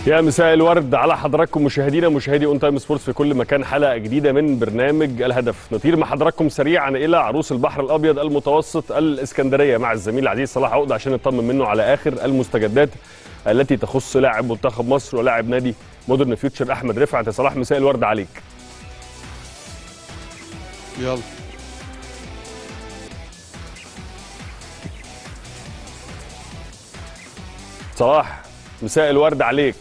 يا مساء الورد على حضراتكم مشاهدينا مشاهدي اون تايم سبورتس في كل مكان حلقه جديده من برنامج الهدف نطير مع حضراتكم سريعا الى عروس البحر الابيض المتوسط الاسكندريه مع الزميل العزيز صلاح عقده عشان نطمن منه على اخر المستجدات التي تخص لاعب منتخب مصر ولاعب نادي مودرن فيوتشر احمد رفعت يا صلاح مساء الورد عليك يلا صلاح مساء الورد عليك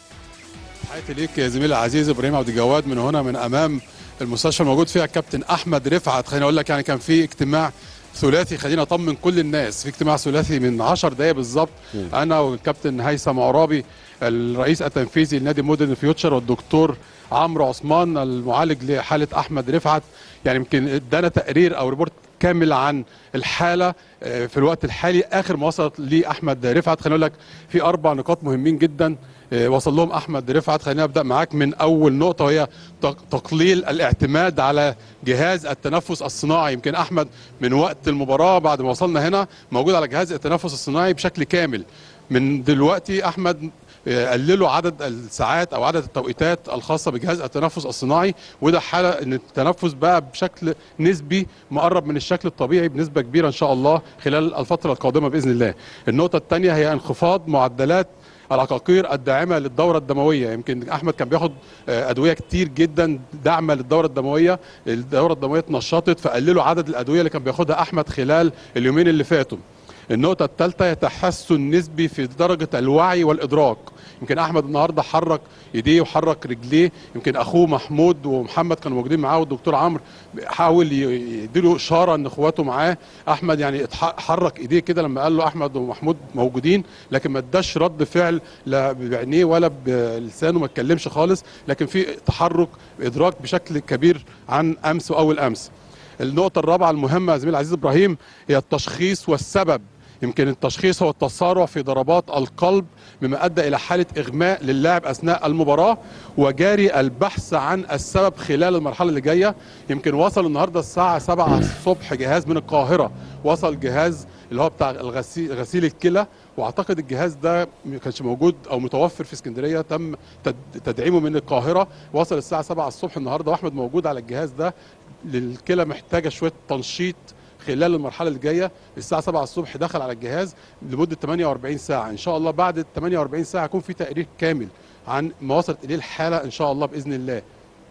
تحياتي ليك يا زميلي العزيز ابراهيم عبد الجواد من هنا من امام المستشفى الموجود فيها الكابتن احمد رفعت خليني اقول لك يعني كان في اجتماع ثلاثي خلينا اطمن كل الناس في اجتماع ثلاثي من 10 دقائق بالظبط انا والكابتن هيثم عرابي الرئيس التنفيذي لنادي مودرن فيوتشر والدكتور عمرو عثمان المعالج لحاله احمد رفعت يعني يمكن ادانا تقرير او ريبورت كامل عن الحاله آه، في الوقت الحالي اخر ما وصلت لاحمد رفعت خليني اقول لك في اربع نقاط مهمين جدا آه، وصل لهم احمد رفعت خلينا ابدا معاك من اول نقطه وهي تق- تقليل الاعتماد على جهاز التنفس الصناعي يمكن احمد من وقت المباراه بعد ما وصلنا هنا موجود على جهاز التنفس الصناعي بشكل كامل من دلوقتي احمد آه، قللوا عدد الساعات او عدد التوقيتات الخاصه بجهاز التنفس الصناعي وده حاله ان التنفس بقى بشكل نسبي مقرب من الشكل الطبيعي بنسبه كبيره ان شاء الله خلال الفتره القادمه باذن الله. النقطه الثانيه هي انخفاض معدلات العقاقير الداعمه للدوره الدمويه يمكن احمد كان بياخد آه، ادويه كتير جدا داعمه للدوره الدمويه الدوره الدمويه اتنشطت فقللوا عدد الادويه اللي كان بياخدها احمد خلال اليومين اللي فاتوا النقطة الثالثة هي تحسن نسبي في درجة الوعي والإدراك يمكن أحمد النهاردة حرك إيديه وحرك رجليه يمكن أخوه محمود ومحمد كانوا موجودين معاه والدكتور عمرو حاول ي- يديله إشارة إن إخواته معاه أحمد يعني اتح- حرك إيديه كده لما قال له أحمد ومحمود موجودين لكن ما اداش رد فعل لا بعينيه ولا بلسانه ما اتكلمش خالص لكن في تحرك إدراك بشكل كبير عن أمس وأول أمس النقطة الرابعة المهمة يا زميلي العزيز إبراهيم هي التشخيص والسبب يمكن التشخيص هو التسارع في ضربات القلب مما أدى إلى حالة إغماء للاعب أثناء المباراة وجاري البحث عن السبب خلال المرحلة اللي جاية يمكن وصل النهاردة الساعة 7 الصبح جهاز من القاهرة وصل جهاز اللي هو بتاع الغسيل غسيل الكلى واعتقد الجهاز ده ما كانش موجود او متوفر في اسكندريه تم تد- تدعيمه من القاهره وصل الساعه 7 الصبح النهارده واحمد موجود على الجهاز ده للكلى محتاجه شويه تنشيط خلال المرحله اللي جايه الساعه 7 الصبح دخل على الجهاز لمده 48 ساعه ان شاء الله بعد ال 48 ساعه يكون في تقرير كامل عن ما وصلت اليه الحاله ان شاء الله باذن الله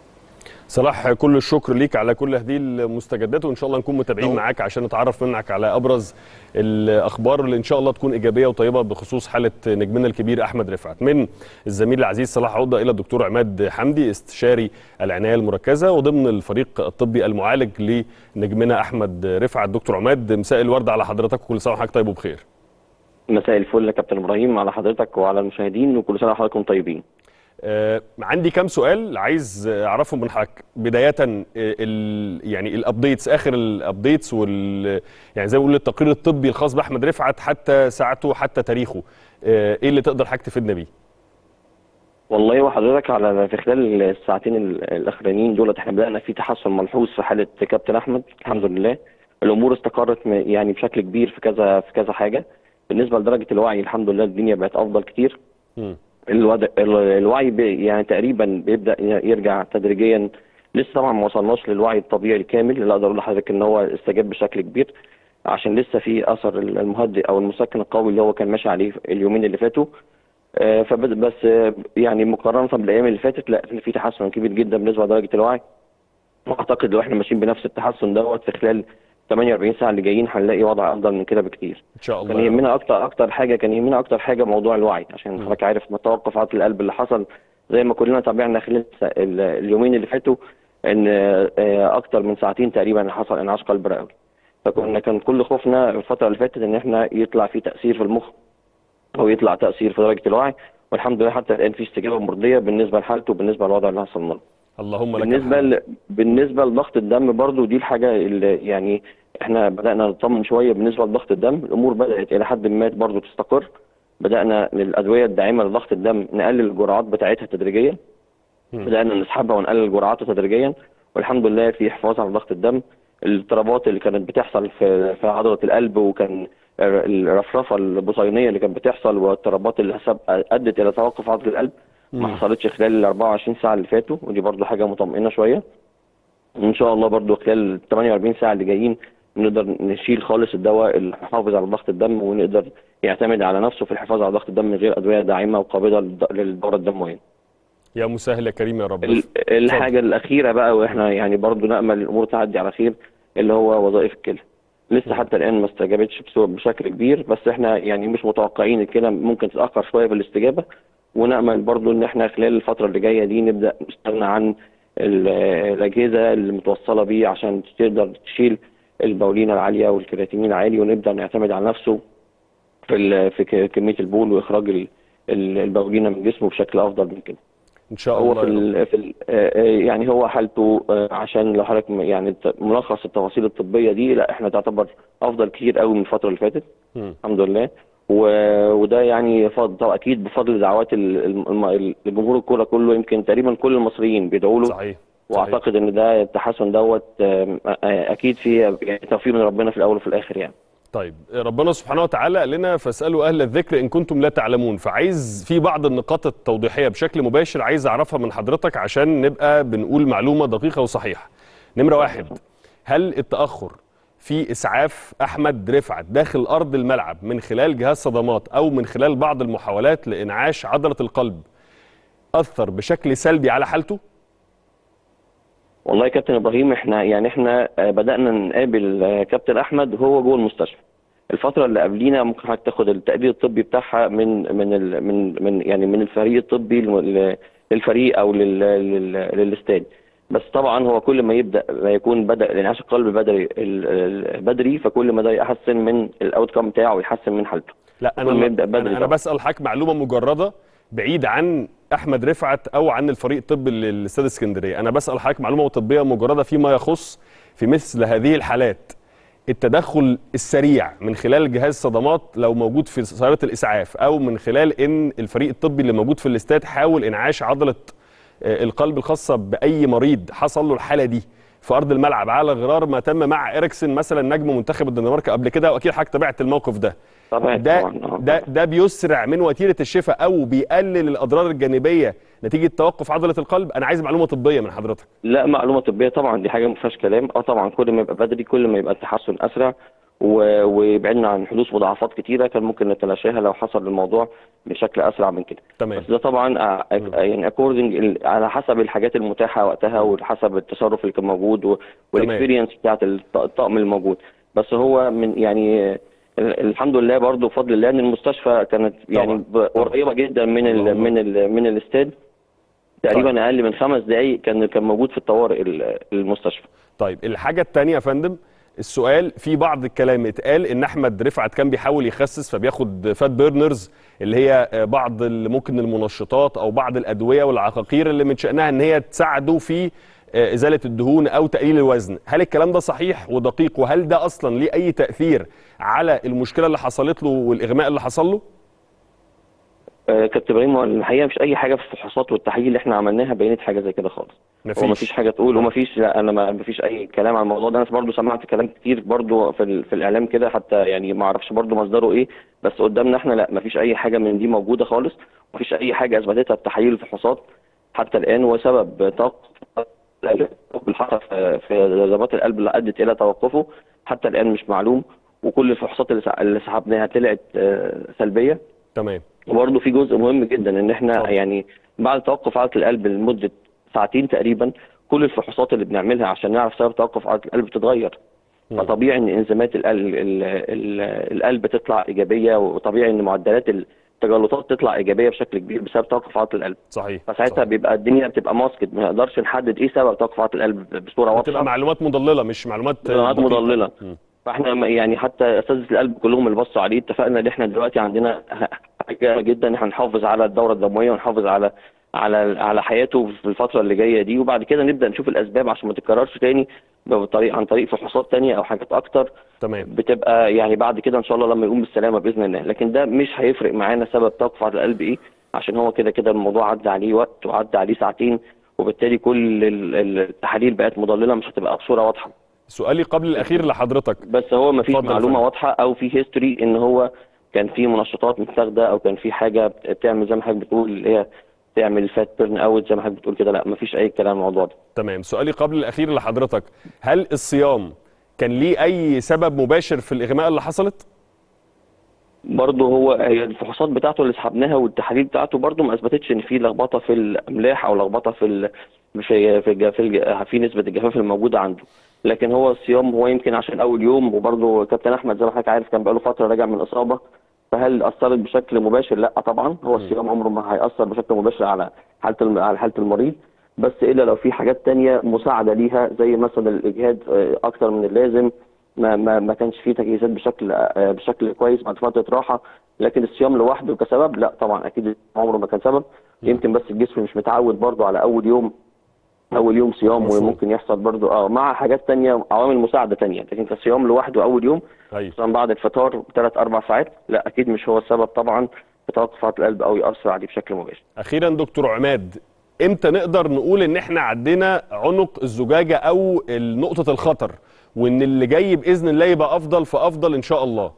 صلاح كل الشكر ليك على كل هذه المستجدات وان شاء الله نكون متابعين أو- معاك عشان نتعرف منك على ابرز الاخبار اللي ان شاء الله تكون ايجابيه وطيبه بخصوص حاله نجمنا الكبير احمد رفعت من الزميل العزيز صلاح عوده الى الدكتور عماد حمدي استشاري العنايه المركزه وضمن الفريق الطبي المعالج لنجمنا احمد رفعت دكتور عماد مساء الورد على حضرتك وكل سنه وحضرتك طيب وبخير مساء الفل يا كابتن ابراهيم على حضرتك وعلى المشاهدين وكل سنه وحضراتكم طيبين آه، عندي كام سؤال عايز آه، اعرفهم من حضرتك بدايه آه، ال يعني الابديتس اخر الابديتس وال يعني زي ما بقول التقرير الطبي الخاص باحمد رفعت حتى ساعته حتى تاريخه آه، ايه اللي تقدر حضرتك تفيدنا بيه والله وحضرتك على في خلال الساعتين ال- الاخرانيين دول احنا بدانا في تحسن ملحوظ في حاله كابتن احمد الحمد لله الامور استقرت م- يعني بشكل كبير في كذا في كذا حاجه بالنسبه لدرجه الوعي الحمد لله الدنيا بقت افضل كتير مم. الوضع ال- الوعي بي يعني تقريبا بيبدا ي- يرجع تدريجيا لسه طبعا ما وصلناش للوعي الطبيعي الكامل اللي اقدر اقول لحضرتك ان هو استجاب بشكل كبير عشان لسه في اثر ال- المهدئ او المسكن القوي اللي هو كان ماشي عليه اليومين اللي فاتوا آه، فبد بس آه، يعني مقارنه بالايام اللي فاتت لا في تحسن كبير جدا بالنسبه لدرجه الوعي واعتقد لو احنا ماشيين بنفس التحسن دوت في خلال 48 ساعه اللي جايين هنلاقي وضع افضل من كده بكتير ان شاء كان الله يهمنا اكتر اكتر حاجه كان يهمنا اكتر حاجه موضوع الوعي عشان حضرتك عارف ما توقف عضله القلب اللي حصل زي ما كلنا تابعنا خلال الس- ال- اليومين اللي فاتوا ان آه، اكتر من ساعتين تقريبا حصل انعاش قلب رئوي فكنا كان كل خوفنا الفتره اللي فاتت ان احنا يطلع في تاثير في المخ او يطلع تاثير في درجه الوعي والحمد لله حتى الان في استجابه مرضيه بالنسبه لحالته وبالنسبه للوضع اللي حصل له اللهم لك بالنسبه الحمد. ل... بالنسبه لضغط الدم برضو دي الحاجه اللي يعني احنا بدانا نطمن شويه بالنسبه لضغط الدم الامور بدات الى حد ما برضو تستقر بدانا للادويه الداعمه لضغط الدم نقلل الجرعات بتاعتها تدريجيا مم. بدانا نسحبها ونقلل جرعاتها تدريجيا والحمد لله في حفاظ على ضغط الدم الاضطرابات اللي كانت بتحصل في في عضله القلب وكان الرفرفه البصينيه اللي كانت بتحصل واضطرابات اللي سب- ادت الى توقف عضله القلب ما حصلتش خلال ال 24 ساعه اللي فاتوا ودي برضو حاجه مطمئنه شويه ان شاء الله برضو خلال ال 48 ساعه اللي جايين نقدر نشيل خالص الدواء اللي محافظ على ضغط الدم ونقدر يعتمد على نفسه في الحفاظ على ضغط الدم من غير ادويه داعمه وقابله للد- للدوره الدمويه يا مسهل يا كريم يا رب ال- الحاجه الاخيره بقى واحنا يعني برضو نامل الامور تعدي على خير اللي هو وظائف الكلى لسه حتى الان ما استجابتش بسو- بشكل كبير بس احنا يعني مش متوقعين الكلى ممكن تتاخر شويه في الاستجابه ونامل برضو ان احنا خلال الفتره اللي جايه دي نبدا نستغنى عن ال- الاجهزه اللي متوصله بيه عشان تقدر تشيل البولينه العاليه والكرياتينين العالي ونبدا نعتمد على نفسه في ال- في ك- كميه البول واخراج ال- ال- البولينه من جسمه بشكل افضل من كده ان شاء هو الله في يا رب. ال في ال آه، آه، يعني هو حالته آه، عشان لو حضرتك م- يعني الت- ملخص التفاصيل الطبيه دي لا احنا تعتبر افضل كتير قوي من الفتره اللي فاتت مم. الحمد لله و- وده يعني فضل طبعا اكيد بفضل دعوات ال- الم- الم- الجمهور الكوره كله يمكن تقريبا كل المصريين بيدعوا له صحيح صحيح. واعتقد ان ده التحسن دوت آم، آه، آه، اكيد فيه يعني توفيق من ربنا في الاول وفي الاخر يعني طيب ربنا سبحانه وتعالى قال لنا فاسالوا اهل الذكر ان كنتم لا تعلمون فعايز في بعض النقاط التوضيحيه بشكل مباشر عايز اعرفها من حضرتك عشان نبقى بنقول معلومه دقيقه وصحيحه نمره واحد هل التاخر في اسعاف احمد رفعت داخل ارض الملعب من خلال جهاز صدمات او من خلال بعض المحاولات لانعاش عضله القلب اثر بشكل سلبي على حالته والله يا كابتن ابراهيم احنا يعني احنا آه، بدانا نقابل آه، كابتن احمد وهو جوه المستشفى الفتره اللي قبلينا ممكن حضرتك تاخد التقرير الطبي بتاعها من من ال من من يعني من الفريق الطبي لل- للفريق او لل- لل- للاستاد بس طبعا هو كل ما يبدا ما يكون بدا انعاش القلب بدري ال- ال- بدري فكل ما ده يحسن من الاوت كام بتاعه ويحسن من حالته لا كل ما انا يبدأ بدري انا, أنا طبعا. بسال حضرتك معلومه مجرده بعيد عن احمد رفعت او عن الفريق الطبي للاستاد اسكندريه انا بسال حضرتك معلومه طبيه مجرده فيما يخص في مثل هذه الحالات التدخل السريع من خلال جهاز صدمات لو موجود في سياره الاسعاف او من خلال ان الفريق الطبي اللي موجود في الاستاد حاول انعاش عضله آه، القلب الخاصه باي مريض حصل له الحاله دي في ارض الملعب على غرار ما تم مع اريكسن مثلا نجم منتخب الدنمارك قبل كده واكيد حضرتك تابعت الموقف ده طبعا ده طبعا آه، ده ده بيسرع من وتيره الشفاء او بيقلل الاضرار الجانبيه نتيجه توقف عضله القلب انا عايز معلومه طبيه من حضرتك لا معلومه طبيه طبعا دي حاجه ما فيهاش كلام اه طبعا كل ما يبقى بدري كل ما يبقى التحسن اسرع و- ويبعدنا عن حدوث مضاعفات كتيره كان ممكن نتلاشاها لو حصل الموضوع بشكل اسرع من كده تمام بس ده طبعا آه، يعني اكوردنج على حسب الحاجات المتاحه وقتها وحسب التصرف اللي كان موجود و- والاكسبيرينس بتاعت الط- الطاقم الموجود بس هو من يعني آه، الحمد لله برضو بفضل الله ان المستشفى كانت يعني طبعاً، ب- قريبه جدا من ال اللهم. من ال من الاستاد تقريبا اقل من خمس دقائق كان كان موجود في الطوارئ ال- المستشفى طيب الحاجه الثانيه يا فندم السؤال في بعض الكلام اتقال ان احمد رفعت كان بيحاول يخسس فبياخد فات بيرنرز اللي هي آه، بعض ال- ممكن المنشطات او بعض الادويه والعقاقير اللي من شانها ان هي تساعده في آه، ازاله الدهون او تقليل الوزن هل الكلام ده صحيح ودقيق وهل ده اصلا ليه اي تاثير على المشكله اللي حصلت له والاغماء اللي حصل له آه، كابتن ابراهيم هو الحقيقه مش اي حاجه في الفحوصات والتحاليل اللي احنا عملناها بينت حاجه زي كده خالص هو مفيش حاجه تقول ومفيش لا انا ما مفيش اي كلام عن الموضوع ده انا برضو سمعت كلام كتير برضو في, ال- في الاعلام كده حتى يعني ما اعرفش برضو مصدره ايه بس قدامنا احنا لا مفيش اي حاجه من دي موجوده خالص مفيش اي حاجه اثبتتها التحاليل الفحوصات حتى الان وسبب توقف القلب اللي حصل في في ضربات القلب اللي ادت الى توقفه حتى الان مش معلوم وكل الفحوصات اللي سع- اللي سحبناها طلعت آه، سلبيه تمام وبرضه في جزء مهم جدا ان احنا طبعا. يعني بعد توقف عضله القلب لمده ساعتين تقريبا كل الفحوصات اللي بنعملها عشان نعرف سبب توقف عضله القلب بتتغير مم. فطبيعي ان انزيمات القلب, ال- ال- القلب تطلع ايجابيه وطبيعي ان معدلات التجلطات تطلع ايجابيه بشكل كبير بسبب توقف عضله القلب صحيح فساعتها صحيح. بيبقى الدنيا بتبقى ماسكت ما نقدرش نحدد ايه سبب توقف عضله القلب بصوره بتبقى واضحه معلومات مضلله مش معلومات معلومات دقيقة. مضلله مم. فاحنا م- يعني حتى اساتذه القلب كلهم اللي بصوا عليه اتفقنا ان احنا دلوقتي عندنا حاجه جدا ان احنا نحافظ على الدوره الدمويه ونحافظ على على على حياته في الفتره اللي جايه دي وبعد كده نبدا نشوف الاسباب عشان ما تتكررش تاني بطريق عن طريق فحوصات تانية او حاجات اكتر تمام بتبقى يعني بعد كده ان شاء الله لما يقوم بالسلامه باذن الله لكن ده مش هيفرق معانا سبب توقف عضله القلب ايه عشان هو كده كده الموضوع عدى عليه وقت وعدى عليه ساعتين وبالتالي كل ال- ال- التحاليل بقت مضلله مش هتبقى بصوره واضحه سؤالي قبل الاخير لحضرتك بس هو ما فيش اتفضل يا معلومه فندم. واضحه او في هيستوري ان هو كان في منشطات متاخده او كان في حاجه بتعمل زي ما حضرتك بتقول اللي هي تعمل فات بيرن اوت زي ما حضرتك بتقول كده لا ما فيش اي كلام عن الموضوع ده تمام سؤالي قبل الاخير لحضرتك هل الصيام كان ليه اي سبب مباشر في الاغماء اللي حصلت برضه هو هي الفحوصات بتاعته اللي سحبناها والتحاليل بتاعته برضه ما اثبتتش ان في لخبطه في الاملاح او لخبطه في ال... في في الج- في, الج... في نسبه الجفاف الموجوده عنده لكن هو الصيام هو يمكن عشان اول يوم وبرضه كابتن احمد زي ما حضرتك عارف كان بقاله فتره راجع من اصابه فهل اثرت بشكل مباشر؟ لا طبعا هو الصيام عمره ما هياثر بشكل مباشر على حاله الم... على حاله المريض بس الا لو في حاجات تانية مساعده ليها زي مثلا الاجهاد آه، اكتر من اللازم ما ما ما كانش فيه تجهيزات بشكل آه، بشكل كويس بعد فتره راحه لكن الصيام لوحده كسبب لا طبعا اكيد عمره ما كان سبب يمكن بس الجسم مش متعود برضه على اول يوم اول يوم صيام مفهوم. وممكن يحصل برضه اه مع حاجات تانية عوامل مساعده تانية لكن كصيام لوحده اول يوم ايوه خصوصا بعد الفطار بثلاث اربع ساعات لا اكيد مش هو السبب طبعا في توقفات القلب او ياثر عليه بشكل مباشر اخيرا دكتور عماد امتى نقدر نقول ان احنا عدينا عنق الزجاجه او نقطه الخطر وان اللي جاي باذن الله يبقى افضل فافضل ان شاء الله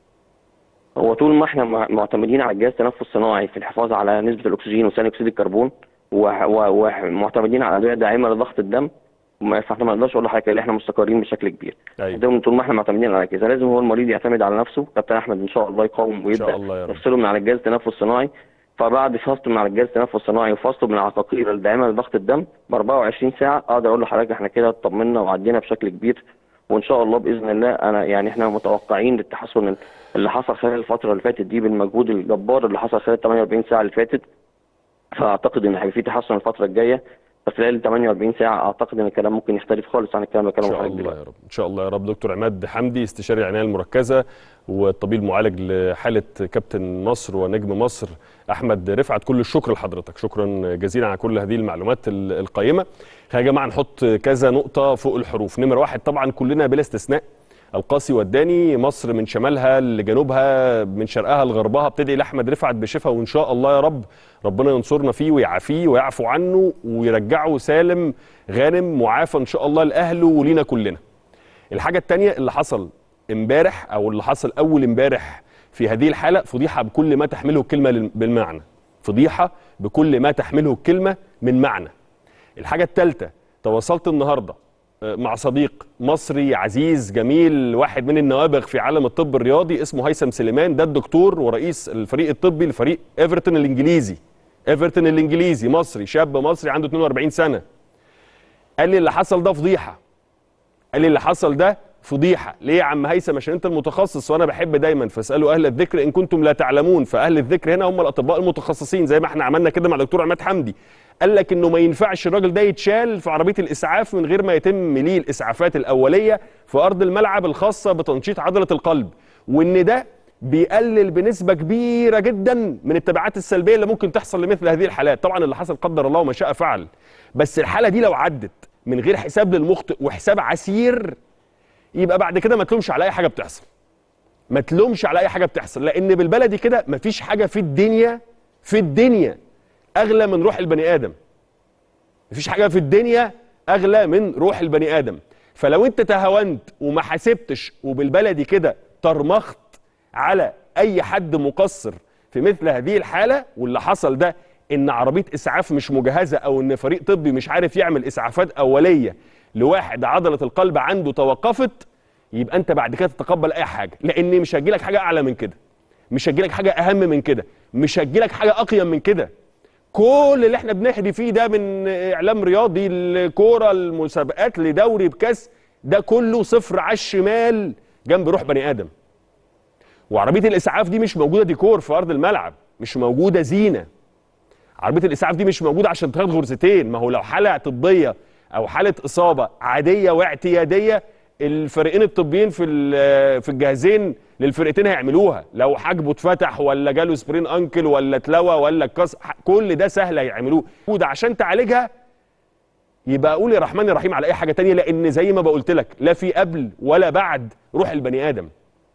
هو طول ما احنا مع- معتمدين على الجهاز التنفس الصناعي في الحفاظ على نسبة الأكسجين وثاني أكسيد الكربون و- و- ومعتمدين على أدوية داعمة لضغط الدم ما- فاحنا ما نقدرش نقول لحضرتك ان احنا مستقرين بشكل كبير ايوه ده طول ما احنا معتمدين على كده لازم هو المريض يعتمد على نفسه كابتن احمد ان شاء الله يقاوم ان شاء ويبدا الله يا رب يفصله من على الجهاز التنفس الصناعي فبعد فصله من على الجهاز التنفس الصناعي وفصله من العقاقير الداعمه لضغط الدم ب 24 ساعه اقدر اقول لحضرتك احنا كده اطمنا وعدينا بشكل كبير وان شاء الله باذن الله انا يعني احنا متوقعين للتحسن اللي حصل خلال الفتره اللي فاتت دي بالمجهود الجبار اللي حصل خلال 48 ساعه اللي فاتت فاعتقد ان هيبقى في تحسن الفتره الجايه فخلال 48 ساعه اعتقد ان الكلام ممكن يختلف خالص عن الكلام اللي ان كلامه شاء حضرتك الله دلوقتي يا رب ان شاء الله يا رب دكتور عماد حمدي استشاري العنايه المركزه والطبيب المعالج لحاله كابتن مصر ونجم مصر احمد رفعت كل الشكر لحضرتك شكرا جزيلا على كل هذه المعلومات ال- القيمه خلينا يا جماعه نحط كذا نقطه فوق الحروف نمره واحد طبعا كلنا بلا استثناء القاسي والداني مصر من شمالها لجنوبها من شرقها لغربها بتدعي لاحمد رفعت بشفاء وان شاء الله يا رب ربنا ينصرنا فيه ويعافيه ويعفو عنه ويرجعه سالم غانم معافى ان شاء الله لاهله ولينا كلنا الحاجه الثانيه اللي حصل امبارح او اللي حصل اول امبارح في هذه الحاله فضيحه بكل ما تحمله الكلمه لل- بالمعنى فضيحه بكل ما تحمله الكلمه من معنى الحاجه الثالثه تواصلت النهارده آه، مع صديق مصري عزيز جميل واحد من النوابغ في عالم الطب الرياضي اسمه هيثم سليمان ده الدكتور ورئيس الفريق الطبي لفريق ايفرتون الانجليزي ايفرتون الانجليزي مصري شاب مصري عنده 42 سنه قال لي اللي حصل ده فضيحه قال لي اللي حصل ده فضيحه ليه يا عم هيثم عشان انت المتخصص وانا بحب دايما فاسالوا اهل الذكر ان كنتم لا تعلمون فاهل الذكر هنا هم الاطباء المتخصصين زي ما احنا عملنا كده مع دكتور عماد حمدي قال لك انه ما ينفعش الراجل ده يتشال في عربيه الاسعاف من غير ما يتم ليه الاسعافات الاوليه في ارض الملعب الخاصه بتنشيط عضله القلب وان ده بيقلل بنسبه كبيره جدا من التبعات السلبيه اللي ممكن تحصل لمثل هذه الحالات طبعا اللي حصل قدر الله وما شاء فعل بس الحاله دي لو عدت من غير حساب للمخطئ وحساب عسير يبقى بعد كده ما تلومش على اي حاجه بتحصل ما تلومش على اي حاجه بتحصل لان بالبلدي كده مفيش حاجه في الدنيا في الدنيا اغلى من روح البني ادم مفيش حاجه في الدنيا اغلى من روح البني ادم فلو انت تهاونت وما حاسبتش وبالبلدي كده طرمخت على اي حد مقصر في مثل هذه الحاله واللي حصل ده ان عربيه اسعاف مش مجهزه او ان فريق طبي مش عارف يعمل اسعافات اوليه لواحد عضله القلب عنده توقفت يبقى انت بعد كده تتقبل اي حاجه لان مش هتجيلك حاجه اعلى من كده مش هتجيلك حاجه اهم من كده مش هتجيلك حاجه اقيم من كده كل اللي احنا بنهدي فيه ده من اعلام رياضي الكوره المسابقات لدوري بكاس ده كله صفر على الشمال جنب روح بني ادم وعربيه الاسعاف دي مش موجوده ديكور في ارض الملعب مش موجوده زينه عربيه الاسعاف دي مش موجوده عشان تاخد غرزتين ما هو لو حاله طبيه او حاله اصابه عاديه واعتياديه الفريقين الطبيين في ال- في الجهازين للفرقتين هيعملوها لو حاجبه اتفتح ولا جاله سبرين انكل ولا اتلوى ولا اتكسر كل ده سهل هيعملوه وده عشان تعالجها يبقى قول يا رحمن يا رحيم على اي حاجه تانية لان زي ما بقولت لك لا في قبل ولا بعد روح البني ادم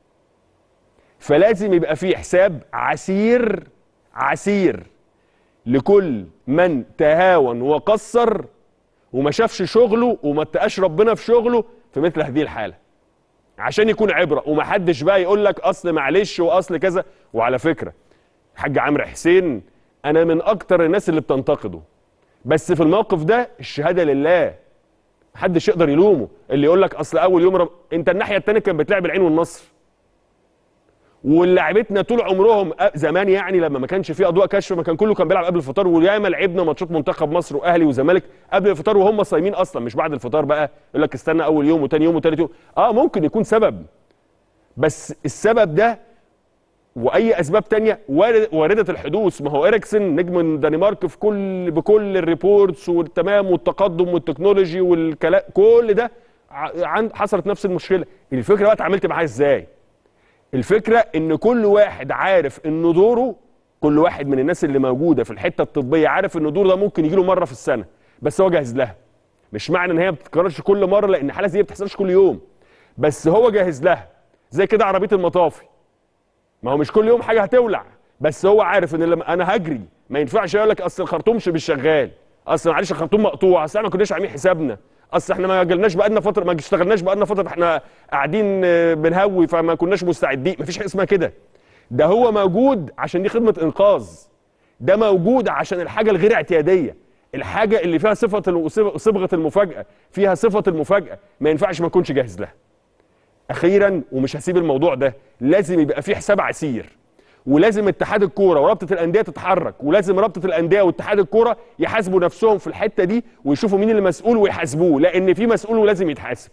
فلازم يبقى في حساب عسير عسير لكل من تهاون وقصر وما شافش شغله وما اتقاش ربنا في شغله في مثل هذه الحاله عشان يكون عبره ومحدش بقى يقول لك اصل معلش واصل كذا وعلى فكره الحاج عمرو حسين انا من اكتر الناس اللي بتنتقده بس في الموقف ده الشهاده لله محدش يقدر يلومه اللي يقول لك اصل اول يوم رب... انت الناحيه الثانيه كانت بتلعب العين والنصر واللعبتنا طول عمرهم أ- زمان يعني لما ما كانش في اضواء كشف ما كان كله كان بيلعب قبل الفطار وياما لعبنا ماتشات منتخب مصر واهلي وزمالك قبل الفطار وهم صايمين اصلا مش بعد الفطار بقى يقول لك استنى اول يوم وتاني يوم وتالت يوم اه ممكن يكون سبب بس السبب ده واي اسباب تانية وارد- وارده الحدوث ما هو اريكسن نجم الدنمارك في كل بكل الريبورتس والتمام والتقدم والتكنولوجي والكلام كل ده ع- عن حصلت نفس المشكله الفكره بقى اتعاملت معاها ازاي الفكره ان كل واحد عارف ان دوره كل واحد من الناس اللي موجوده في الحته الطبيه عارف ان دوره ده ممكن يجي له مره في السنه بس هو جاهز لها مش معنى ان هي ما بتتكررش كل مره لان حاله زي دي ما بتحصلش كل يوم بس هو جاهز لها زي كده عربيه المطافي ما هو مش كل يوم حاجه هتولع بس هو عارف ان لما انا هجري ما ينفعش يقول لك اصل الخرطوم مش شغال اصل معلش الخرطوم مقطوع اصل احنا ما كناش عاملين حسابنا اصل احنا ما جالناش بقالنا فتره ما اشتغلناش بقالنا فتره احنا قاعدين آه، بنهوي فما كناش مستعدين ما فيش حاجه اسمها كده ده هو موجود عشان دي خدمه انقاذ ده موجود عشان الحاجه الغير اعتياديه الحاجه اللي فيها صفه ال- صبغه المفاجاه فيها صفه المفاجاه ما ينفعش ما اكونش جاهز لها اخيرا ومش هسيب الموضوع ده لازم يبقى في حساب عسير ولازم اتحاد الكوره ورابطه الانديه تتحرك ولازم رابطه الانديه واتحاد الكوره يحاسبوا نفسهم في الحته دي ويشوفوا مين اللي مسؤول ويحاسبوه لان في مسؤول ولازم يتحاسب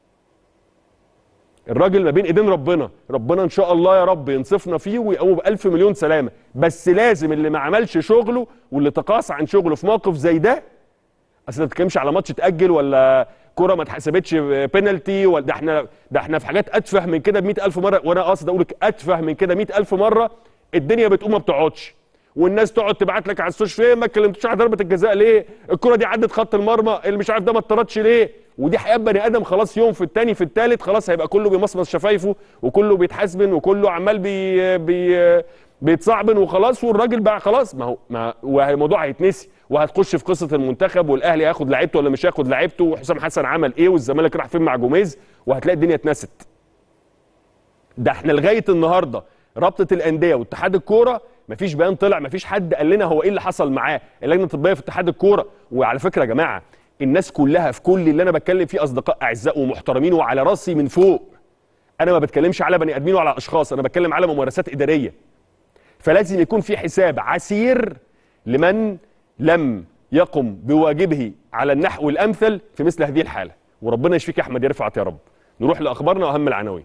الراجل ما بين ايدين ربنا ربنا ان شاء الله يا رب ينصفنا فيه ويقومه بألف مليون سلامه بس لازم اللي ما عملش شغله واللي تقاصى عن شغله في موقف زي ده اصل ما بتتكلمش على ماتش اتاجل ولا كره ما اتحسبتش بينالتي ولا ده احنا ده احنا في حاجات اتفه من كده ب ألف مره وانا قاصد اقول لك اتفه من كده 100000 مره الدنيا بتقوم ما بتقعدش والناس تقعد تبعت لك على السوشيال فين ما اتكلمتوش على ضربه الجزاء ليه؟ الكره دي عدت خط المرمى اللي مش عارف ده ما اتطردش ليه؟ ودي حياه بني ادم خلاص يوم في الثاني في الثالث خلاص هيبقى كله بيمصمص شفايفه وكله بيتحاسبن وكله عمال بي بي بيتصعبن وخلاص والراجل بقى خلاص ما هو ما والموضوع هيتنسي وهتخش في قصه المنتخب والاهلي هياخد لعيبته ولا مش هياخد لعيبته وحسام حسن عمل ايه والزمالك راح فين مع جوميز وهتلاقي الدنيا اتنست ده احنا لغايه النهارده رابطه الانديه واتحاد الكوره مفيش بيان طلع مفيش حد قال لنا هو ايه اللي حصل معاه اللجنه الطبيه في اتحاد الكوره وعلى فكره يا جماعه الناس كلها في كل اللي انا بتكلم فيه اصدقاء اعزاء ومحترمين وعلى راسي من فوق انا ما بتكلمش على بني ادمين وعلى اشخاص انا بتكلم على ممارسات اداريه فلازم يكون في حساب عسير لمن لم يقم بواجبه على النحو الامثل في مثل هذه الحاله وربنا يشفيك يا احمد يا رفعت يا رب نروح لاخبارنا واهم العناوين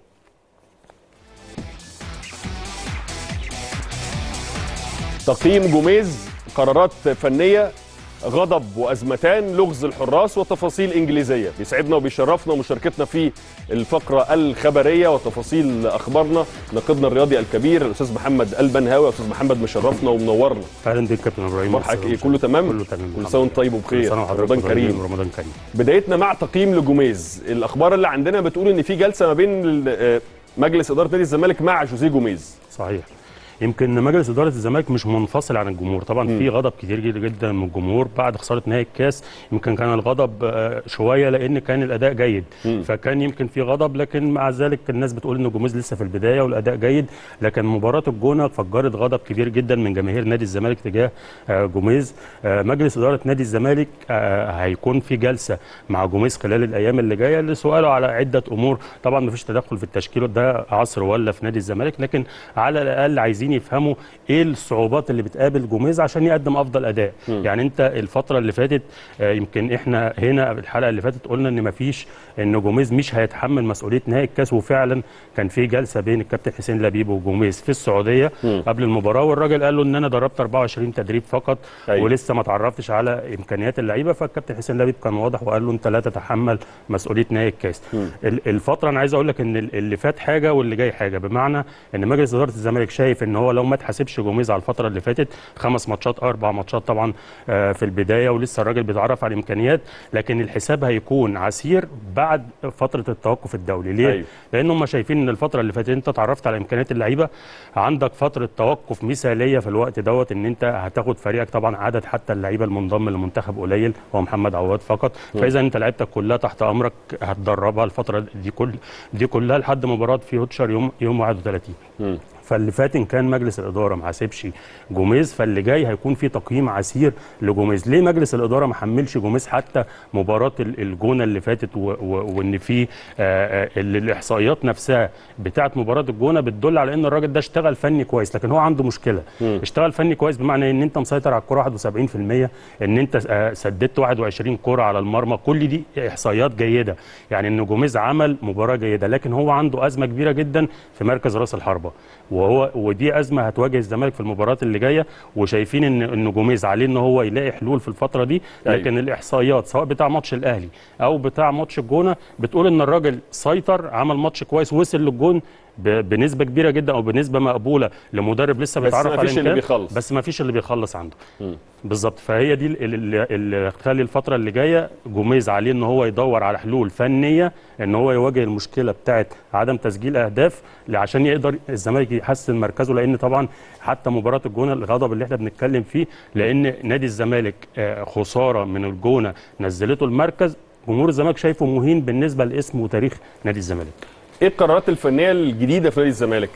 تقييم جوميز قرارات فنيه غضب وازمتان لغز الحراس وتفاصيل انجليزيه بيسعدنا وبيشرفنا مشاركتنا في الفقره الخبريه وتفاصيل اخبارنا ناقدنا الرياضي الكبير الاستاذ محمد البنهاوي استاذ محمد مشرفنا ومنورنا اهلا بك كابتن ابراهيم مرحبا ايه كله تمام كله تمام كل سنه وانت طيب وبخير كل سنه وحضرتك رمضان طيبين كريم رمضان كريم بدايتنا مع تقييم لجوميز الاخبار اللي عندنا بتقول ان في جلسه ما بين ال- آه، مجلس اداره نادي الزمالك مع جوزيه جوميز صحيح يمكن مجلس اداره الزمالك مش منفصل عن الجمهور طبعا في غضب كتير جدا جدا من الجمهور بعد خساره نهائي الكاس يمكن كان الغضب آه، شويه لان كان الاداء جيد فكان يمكن في غضب لكن مع ذلك الناس بتقول ان جوميز لسه في البدايه والاداء جيد لكن مباراه الجونه فجرت غضب كبير جدا من جماهير نادي الزمالك تجاه آه، جوميز آه، مجلس اداره نادي الزمالك آه، هيكون في جلسه مع جوميز خلال الايام اللي جايه لسؤاله على عده امور طبعا مفيش تدخل في التشكيل ده عصر ولا في نادي الزمالك لكن على الاقل عايزين يفهموا ايه الصعوبات اللي بتقابل جوميز عشان يقدم افضل اداء يعني انت الفتره اللي فاتت آه، يمكن احنا هنا الحلقه اللي فاتت قلنا ان مفيش ان جوميز مش هيتحمل مسؤوليه نهائي الكاس وفعلا كان في جلسه بين الكابتن حسين لبيب وجوميز في السعوديه قبل المباراه والراجل قال له ان انا دربت 24 تدريب فقط أيوة. ولسه ما تعرفتش على امكانيات اللعيبه فالكابتن حسين لبيب كان واضح وقال له انت لا تتحمل مسؤوليه نهائي الكاس ال- الفتره انا عايز اقول لك ان ال- اللي فات حاجه واللي جاي حاجه بمعنى ان مجلس اداره الزمالك شايف ان ان هو لو ما اتحاسبش جوميز على الفتره اللي فاتت خمس ماتشات اربع ماتشات طبعا آه، في البدايه ولسه الراجل بيتعرف على الامكانيات لكن الحساب هيكون عسير بعد فتره التوقف الدولي ليه؟ أيوة. لان هم شايفين ان الفتره اللي فاتت انت اتعرفت على امكانيات اللعيبه عندك فتره توقف مثاليه في الوقت دوت ان انت هتاخد فريقك طبعا عدد حتى اللعيبه المنضم للمنتخب قليل هو محمد عواد فقط فاذا انت لعيبتك كلها تحت امرك هتدربها الفتره دي كل دي كلها لحد مباراه فيوتشر يوم يوم 31 مم. فاللي فات ان كان مجلس الاداره ما حاسبش جوميز فاللي جاي هيكون في تقييم عسير لجوميز ليه مجلس الاداره ما حملش جوميز حتى مباراه ال- الجونه اللي فاتت و- و- وان في آه، آه، ال- الاحصائيات نفسها بتاعه مباراه الجونه بتدل على ان الراجل ده اشتغل فني كويس لكن هو عنده مشكله اشتغل فني كويس بمعنى ان انت مسيطر على الكره 71% ان انت آه، سددت 21 كره على المرمى كل دي احصائيات جيده يعني ان جوميز عمل مباراه جيده لكن هو عنده ازمه كبيره جدا في مركز راس الحربه وهو ودي ازمه هتواجه الزمالك في المباريات اللي جايه وشايفين ان ان جوميز عليه ان هو يلاقي حلول في الفتره دي أيوة. لكن الاحصائيات سواء بتاع ماتش الاهلي او بتاع ماتش الجونه بتقول ان الراجل سيطر عمل ماتش كويس وصل للجون ب- بنسبه كبيره جدا او بنسبه مقبوله لمدرب لسه بس بيتعرف على مفيش اللي الإمكان، بيخلص. بس ما فيش اللي بيخلص عنده بالظبط فهي دي اللي, اللي تخلي الفتره اللي جايه جوميز عليه ان هو يدور على حلول فنيه ان هو يواجه المشكله بتاعه عدم تسجيل اهداف عشان يقدر الزمالك يحسن مركزه لان طبعا حتى مباراه الجونه الغضب اللي احنا بنتكلم فيه لان نادي الزمالك آه، خساره من الجونه نزلته المركز جمهور الزمالك شايفه مهين بالنسبه لاسم وتاريخ نادي الزمالك ايه القرارات الفنيه الجديده في نادي الزمالك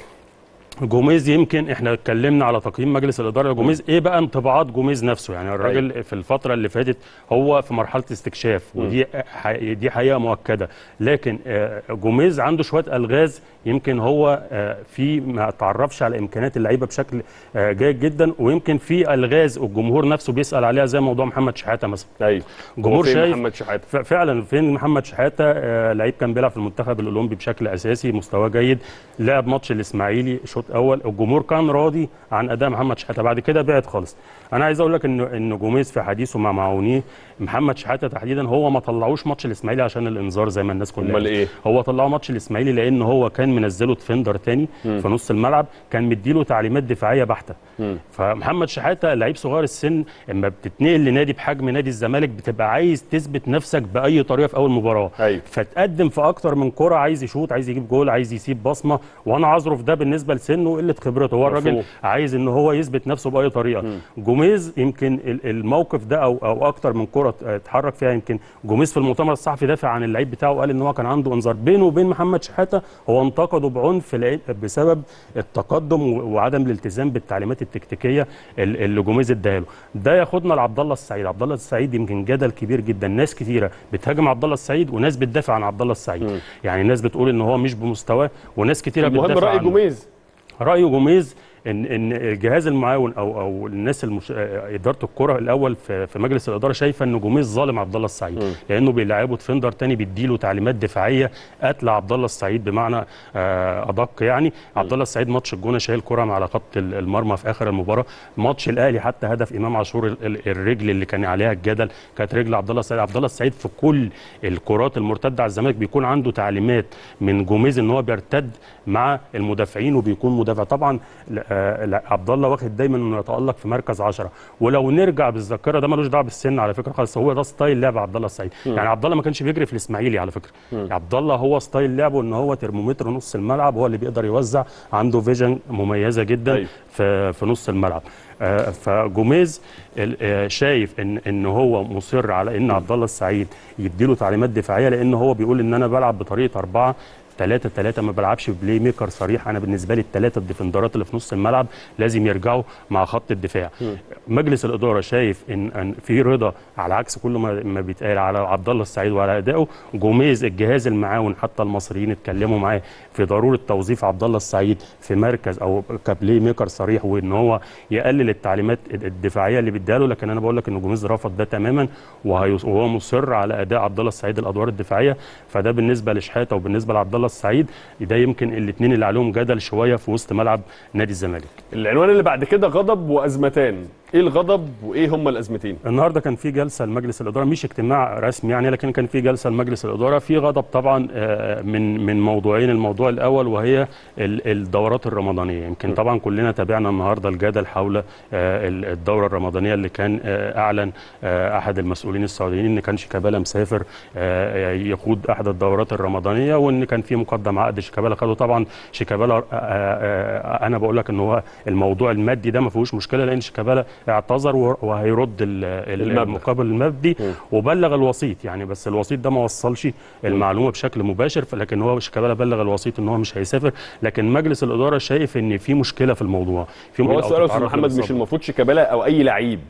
جوميز يمكن احنا اتكلمنا على تقييم مجلس الاداره لجوميز ايه بقى انطباعات جوميز نفسه يعني الراجل في الفتره اللي فاتت هو في مرحله استكشاف ودي ح- دي حقيقه مؤكده لكن آه، جوميز عنده شويه الغاز يمكن هو آه، في ما تعرفش على امكانيات اللعيبه بشكل آه، جيد جدا ويمكن في الغاز الجمهور نفسه بيسال عليها زي موضوع محمد شحاته مثلا ايوه جمهور هو فين شايف- محمد شحاته ف- فعلا فين محمد شحاته آه لعيب كان بيلعب في المنتخب الاولمبي بشكل اساسي مستواه جيد لعب ماتش الاسماعيلي شوط اول الجمهور كان راضي عن اداء محمد شحاته بعد كده بعد خالص انا عايز اقول لك ان ان جوميز في حديثه مع معاونيه محمد شحاته تحديدا هو ما طلعوش ماتش الاسماعيلي عشان الانذار زي ما الناس كلها امال ايه هو طلعه ماتش الاسماعيلي لان هو كان منزله ديفندر تاني في نص الملعب كان مديله تعليمات دفاعيه بحته فمحمد شحاته لعيب صغير السن اما بتتنقل لنادي بحجم نادي الزمالك بتبقى عايز تثبت نفسك باي طريقه في اول مباراه أيوة. فتقدم في اكتر من كره عايز يشوط عايز يجيب جول عايز يسيب بصمه وانا عذره في ده بالنسبه لسنه وقله خبرته هو الراجل مفهوم. عايز ان هو يثبت نفسه باي طريقه جوميز يمكن ال- الموقف ده او او اكتر من كره اتحرك فيها يمكن جوميز في المؤتمر الصحفي دافع عن اللعيب بتاعه وقال ان هو كان عنده انذار بينه وبين محمد شحاته هو انتقده بعنف لأ- بسبب التقدم و- وعدم الالتزام بالتعليمات التكتيكيه ال- اللي جوميز اداها له ده ياخدنا لعبد الله السعيد عبد الله السعيد يمكن جدل كبير جدا ناس كتيره بتهاجم عبد الله السعيد وناس بتدافع عن عبد الله السعيد يعني ناس بتقول ان هو مش بمستواه وناس كتيره المهم بتدافع راي عنه. جوميز راي جوميز ان ان الجهاز المعاون او او الناس المش... آه، اداره الكره الاول في, في مجلس الاداره شايفه ان جوميز ظالم عبد الله السعيد لانه بيلعبه ديفندر تاني بيديله تعليمات دفاعيه قتل عبد الله السعيد بمعنى آه، ادق يعني عبد الله السعيد ماتش الجونه شايل كره على خط ال- المرمى في اخر المباراه ماتش الاهلي حتى هدف امام عاشور ال- ال- الرجل اللي كان عليها الجدل كانت رجل عبد الله السعيد عبد الله السعيد في كل الكرات المرتده على الزمالك بيكون عنده تعليمات من جوميز ان هو بيرتد مع المدافعين وبيكون مدافع طبعا لا- آه، لا، عبد الله واخد دايما انه يتالق في مركز 10 ولو نرجع بالذاكره ده ملوش دعوه بالسن على فكره خالص هو ده ستايل لعب عبد الله السعيد يعني عبد الله ما كانش بيجري في الاسماعيلي على فكره عبد الله هو ستايل لعبه ان هو ترمومتر نص الملعب هو اللي بيقدر يوزع عنده فيجن مميزه جدا أيوة. في في نص الملعب آه، فجوميز ال- آه، شايف ان ان هو مصر على ان عبد الله السعيد يديله تعليمات دفاعيه لان هو بيقول ان انا بلعب بطريقه اربعه ثلاثة ثلاثة ما بلعبش بلاي ميكر صريح انا بالنسبه لي الثلاثه الديفندرات اللي في نص الملعب لازم يرجعوا مع خط الدفاع مجلس الاداره شايف ان ان في رضا على عكس كل ما ما بيتقال على عبد الله السعيد وعلى ادائه جوميز الجهاز المعاون حتى المصريين اتكلموا معاه في ضروره توظيف عبد الله السعيد في مركز او كبلاي ميكر صريح وان هو يقلل التعليمات الدفاعيه اللي بيديها له لكن انا بقول لك ان جوميز رفض ده تماما وهي- وهو مصر على اداء عبد الله السعيد الادوار الدفاعيه فده بالنسبه لشحاته وبالنسبه لعبد الله السعيد ده يمكن الاثنين اللي عليهم جدل شويه في وسط ملعب نادي الزمالك العنوان اللي بعد كده غضب وازمتان ايه الغضب وايه هم الازمتين النهارده كان في جلسه لمجلس الاداره مش اجتماع رسمي يعني لكن كان في جلسه لمجلس الاداره في غضب طبعا آه، من من موضوعين الموضوع الاول وهي ال- الدورات الرمضانيه يمكن طبعا كلنا تابعنا النهارده الجدل حول آه، ال- الدوره الرمضانيه اللي كان آه، اعلن آه، احد المسؤولين السعوديين ان كان شيكابالا مسافر آه، يقود احد الدورات الرمضانيه وان كان في مقدم عقد شيكابالا خده طبعا شيكابالا آه، آه، انا بقول لك ان هو الموضوع المادي ده ما فيهوش مشكله لان شيكابالا اعتذر و- وهيرد ال- ال- المبلغ. المقابل المادي وبلغ الوسيط يعني بس الوسيط ده ما وصلش المعلومه بشكل مباشر لكن هو شيكابالا بلغ الوسيط ان هو مش هيسافر لكن مجلس الاداره شايف ان في مشكله في الموضوع في هو أو السؤال يا استاذ تتعرض محمد مش للإصابة. المفروض شيكابالا او اي لعيب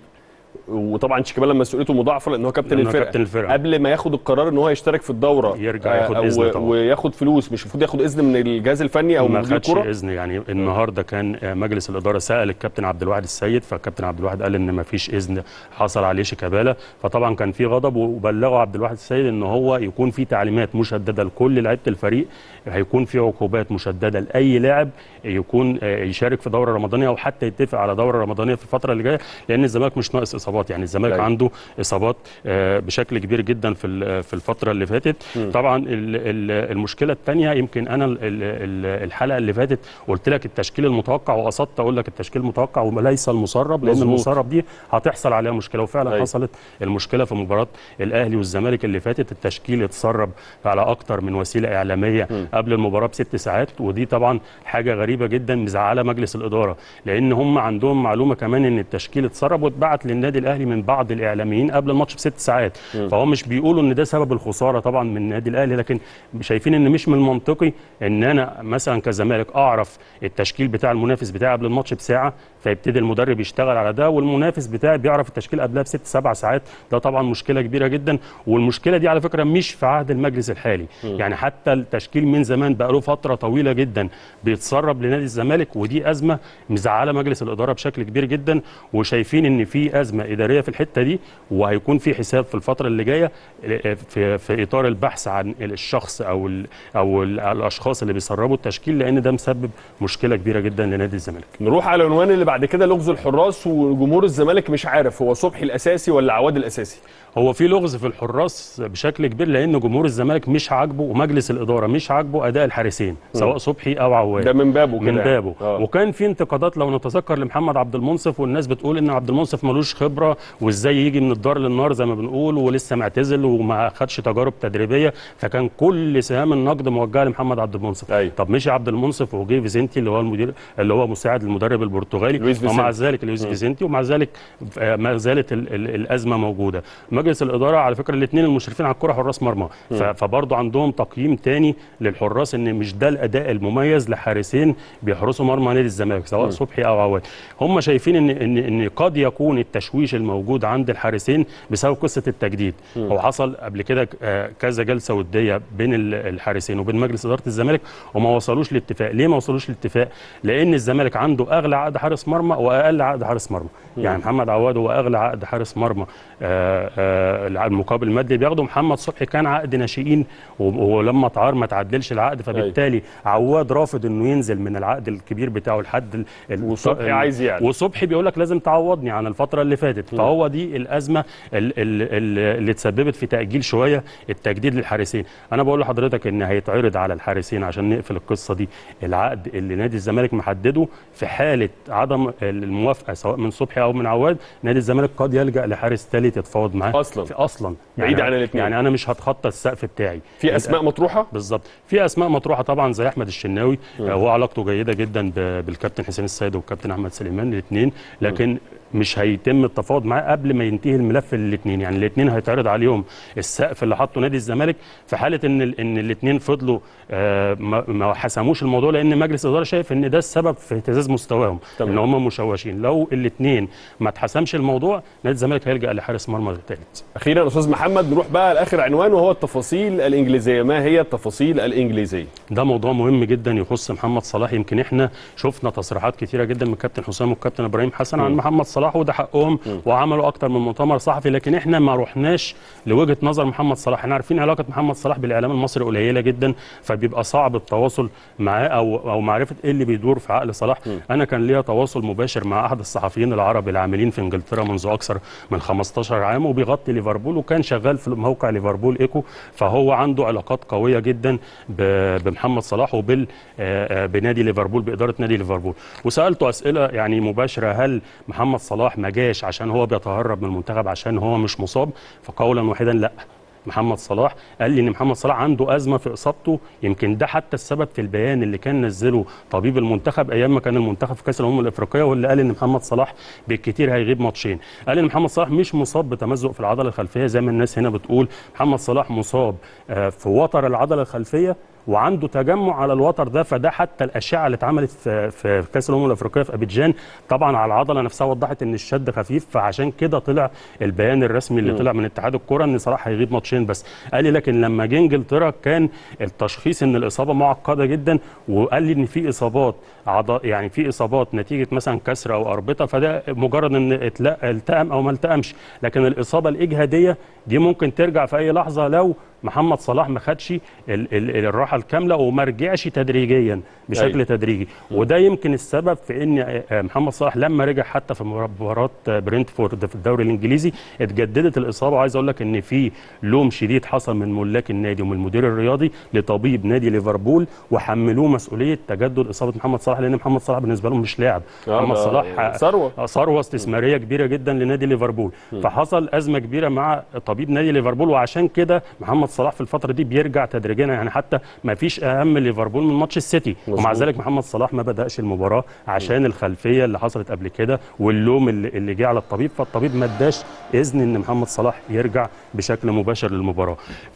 وطبعا شيكابالا مسؤوليته مضاعفه لان هو كابتن لأنه الفرقه كابتن الفرقة. قبل ما ياخد القرار ان هو يشترك في الدوره يرجع ياخد آه، إذن و- طبعا. وياخد فلوس مش المفروض ياخد اذن من الجهاز الفني او ما مدير خدش الكوره اذن يعني النهارده كان آه، مجلس الاداره سال الكابتن عبد الواحد السيد فالكابتن عبد الواحد قال ان ما فيش اذن حصل عليه شيكابالا فطبعا كان في غضب وبلغوا عبد الواحد السيد ان هو يكون في تعليمات مشدده لكل لعيبه الفريق هيكون في عقوبات مشدده لاي لاعب يكون آه، يشارك في دوره رمضانيه او حتى يتفق على دوره رمضانيه في الفتره اللي جايه لان الزمالك مش ناقص اصابات يعني الزمالك أيوة. عنده اصابات آه، بشكل كبير جدا في ال- في الفتره اللي فاتت طبعا ال- ال- المشكله الثانيه يمكن انا ال- ال- الحلقه اللي فاتت قلت لك التشكيل المتوقع وقصدت اقول لك التشكيل المتوقع وليس المسرب لان مظبوط. المسرب دي هتحصل عليها مشكله وفعلا أيوة. حصلت المشكله في مباراه الاهلي والزمالك اللي فاتت التشكيل اتسرب على اكتر من وسيله اعلاميه قبل المباراه بست ساعات ودي طبعا حاجه غريبه جدا مزعله مجلس الاداره لان هم عندهم معلومه كمان ان التشكيل اتسرب واتبعت للنادي الاهلي من بعض الاعلاميين قبل الماتش بست ساعات فهم مش بيقولوا ان ده سبب الخساره طبعا من النادي الاهلي لكن شايفين ان مش من المنطقي ان انا مثلا كزمالك اعرف التشكيل بتاع المنافس بتاعي قبل الماتش بساعه فيبتدي المدرب يشتغل على ده والمنافس بتاعي بيعرف التشكيل قبلها بست سبع ساعات ده طبعا مشكله كبيره جدا والمشكله دي على فكره مش في عهد المجلس الحالي يعني حتى التشكيل من زمان بقى له فتره طويله جدا بيتسرب لنادي الزمالك ودي ازمه مزعله مجلس الاداره بشكل كبير جدا وشايفين ان في ازمه اداريه في الحته دي وهيكون في حساب في الفتره اللي جايه في في اطار البحث عن الشخص او ال او ال الاشخاص اللي بيسربوا التشكيل لان ده مسبب مشكله كبيره جدا لنادي الزمالك نروح على العنوان اللي بعد كده لغز الحراس وجمهور الزمالك مش عارف هو صبحي الاساسي ولا عواد الاساسي هو في لغز في الحراس بشكل كبير لان جمهور الزمالك مش عاجبه ومجلس الاداره مش عاجبه اداء الحارسين سواء صبحي او عواد ده من بابه كده من يعني. بابه آه. وكان في انتقادات لو نتذكر لمحمد عبد المنصف والناس بتقول ان عبد المنصف ملوش خبره وازاي يجي من الدار للنار زي ما بنقول ولسه معتزل وما خدش تجارب تدريبيه فكان كل سهام النقد موجهه لمحمد عبد المنصف أيوة. طب مشي عبد المنصف وجي فيزنتي اللي هو المدير اللي هو مساعد المدرب البرتغالي لويس ومع فيزنتي. ذلك لويس فيزنتي ومع ذلك آه، ما زالت ال ال الازمه موجوده مجلس الاداره على فكره الاثنين المشرفين على الكره حراس مرمى ف- فبرضه عندهم تقييم تاني للحراس ان مش ده الاداء المميز لحارسين بيحرسوا مرمى نادي الزمالك سواء صبحي او عواد هم شايفين ان ان ان قد يكون التشويش الموجود عند الحارسين بسبب قصه التجديد هو حصل قبل كده آه، كذا جلسه وديه بين ال- الحارسين وبين مجلس اداره الزمالك وما وصلوش لاتفاق ليه ما وصلوش لاتفاق لان الزمالك عنده اغلى عقد حارس مرمى واقل عقد حارس مرمى يعني محمد عواد هو اغلى عقد حارس مرمى آه، آه، المقابل المادي بياخده محمد صبحي كان عقد ناشئين و- ولما اتعار ما تعدلش العقد فبالتالي عواد رافض انه ينزل من العقد الكبير بتاعه لحد ال- ال- وصبحي ال- عايز يعلى. وصبحي بيقول لك لازم تعوضني عن الفتره اللي فاتت فهو دي الازمه ال- ال- ال- اللي تسببت في تاجيل شويه التجديد للحارسين انا بقول لحضرتك ان هيتعرض على الحارسين عشان نقفل القصه دي العقد اللي نادي الزمالك محدده في حاله عدم الموافقه سواء من صبحي او من عواد نادي الزمالك قد يلجا لحارس ثالث يتفاوض معاه أصلاً. في اصلا بعيد يعني عن الاتنين. يعني انا مش هتخطى السقف بتاعي في اسماء مطروحه بالظبط في اسماء مطروحه طبعا زي احمد الشناوي آه، هو علاقته جيده جدا ب- بالكابتن حسين السيد والكابتن احمد سليمان الاثنين لكن مش هيتم التفاوض معاه قبل ما ينتهي الملف للاثنين يعني الاثنين هيتعرض عليهم السقف اللي حطه نادي الزمالك في حاله ان ال- ان الاثنين فضلوا آه، ما ما حسموش الموضوع لان مجلس الاداره شايف ان ده السبب في اهتزاز مستواهم تمام. ان هم مشوشين لو الاثنين ما اتحسمش الموضوع نادي الزمالك هيلجا لحارس مرمى ثالث بالظبط اخيرا استاذ محمد نروح بقى لاخر عنوان وهو التفاصيل الانجليزيه ما هي التفاصيل الانجليزيه ده موضوع مهم جدا يخص محمد صلاح يمكن احنا شفنا تصريحات كتيره جدا من الكابتن حسام والكابتن ابراهيم حسن عن محمد صلاح وده حقهم وعملوا اكتر من مؤتمر صحفي لكن احنا ما رحناش لوجهه نظر محمد صلاح احنا عارفين علاقه محمد صلاح بالاعلام المصري قليله جدا فبيبقى صعب التواصل معاه او او معرفه ايه اللي بيدور في عقل صلاح انا كان ليا تواصل مباشر مع احد الصحفيين العرب العاملين في انجلترا منذ اكثر من 15 عام وبيغطي ليفربول وكان شغال في موقع ليفربول ايكو فهو عنده علاقات قويه جدا ب- بمحمد صلاح وبال آه، آه، بنادي ليفربول باداره نادي ليفربول وسالته اسئله يعني مباشره هل محمد صلاح ما جاش عشان هو بيتهرب من المنتخب عشان هو مش مصاب فقولا واحدا لا محمد صلاح قال لي ان محمد صلاح عنده ازمه في اصابته يمكن ده حتى السبب في البيان اللي كان نزله طبيب المنتخب ايام ما كان المنتخب في كاس الامم الافريقيه واللي قال ان محمد صلاح بالكتير هيغيب ماتشين قال ان محمد صلاح مش مصاب بتمزق في العضله الخلفيه زي ما الناس هنا بتقول محمد صلاح مصاب آه، في وتر العضله الخلفيه وعنده تجمع على الوتر ده فده حتى الاشعه اللي اتعملت في في كاس الامم الافريقيه في ابيجان طبعا على العضله نفسها وضحت ان الشد خفيف فعشان كده طلع البيان الرسمي اللي طلع من اتحاد الكره ان صلاح هيغيب ماتشين بس قال لي لكن لما جه انجلترا كان التشخيص ان الاصابه معقده جدا وقال لي ان في اصابات عض... يعني في اصابات نتيجه مثلا كسر او اربطه فده مجرد ان اتلا- التئم او ما التئمش لكن الاصابه الاجهاديه دي ممكن ترجع في اي لحظه لو محمد صلاح ما خدش ال- ال- الراحه الكامله وما رجعش تدريجيا بشكل أيوة. تدريجي وده يمكن السبب في ان آه، محمد صلاح لما رجع حتى في مباراه برنتفورد في الدوري الانجليزي اتجددت الاصابه وعايز اقول لك ان في لوم شديد حصل من ملاك النادي ومن المدير الرياضي لطبيب نادي ليفربول وحملوه مسؤوليه تجدد اصابه محمد صلاح لان محمد صلاح بالنسبه لهم مش لاعب آه، محمد ده صلاح ثروة. آه، ثروه استثماريه كبيره جدا لنادي ليفربول فحصل ازمه كبيره مع طبيب نادي ليفربول وعشان كده محمد صلاح في الفتره دي بيرجع تدريجيا يعني حتى ما فيش اهم ليفربول من ماتش السيتي ومع مظبوط. ذلك محمد صلاح ما بداش المباراه عشان الخلفيه اللي حصلت قبل كده واللوم اللي, اللي جه على الطبيب فالطبيب ما اداش اذن ان محمد صلاح يرجع بشكل مباشر للمباراه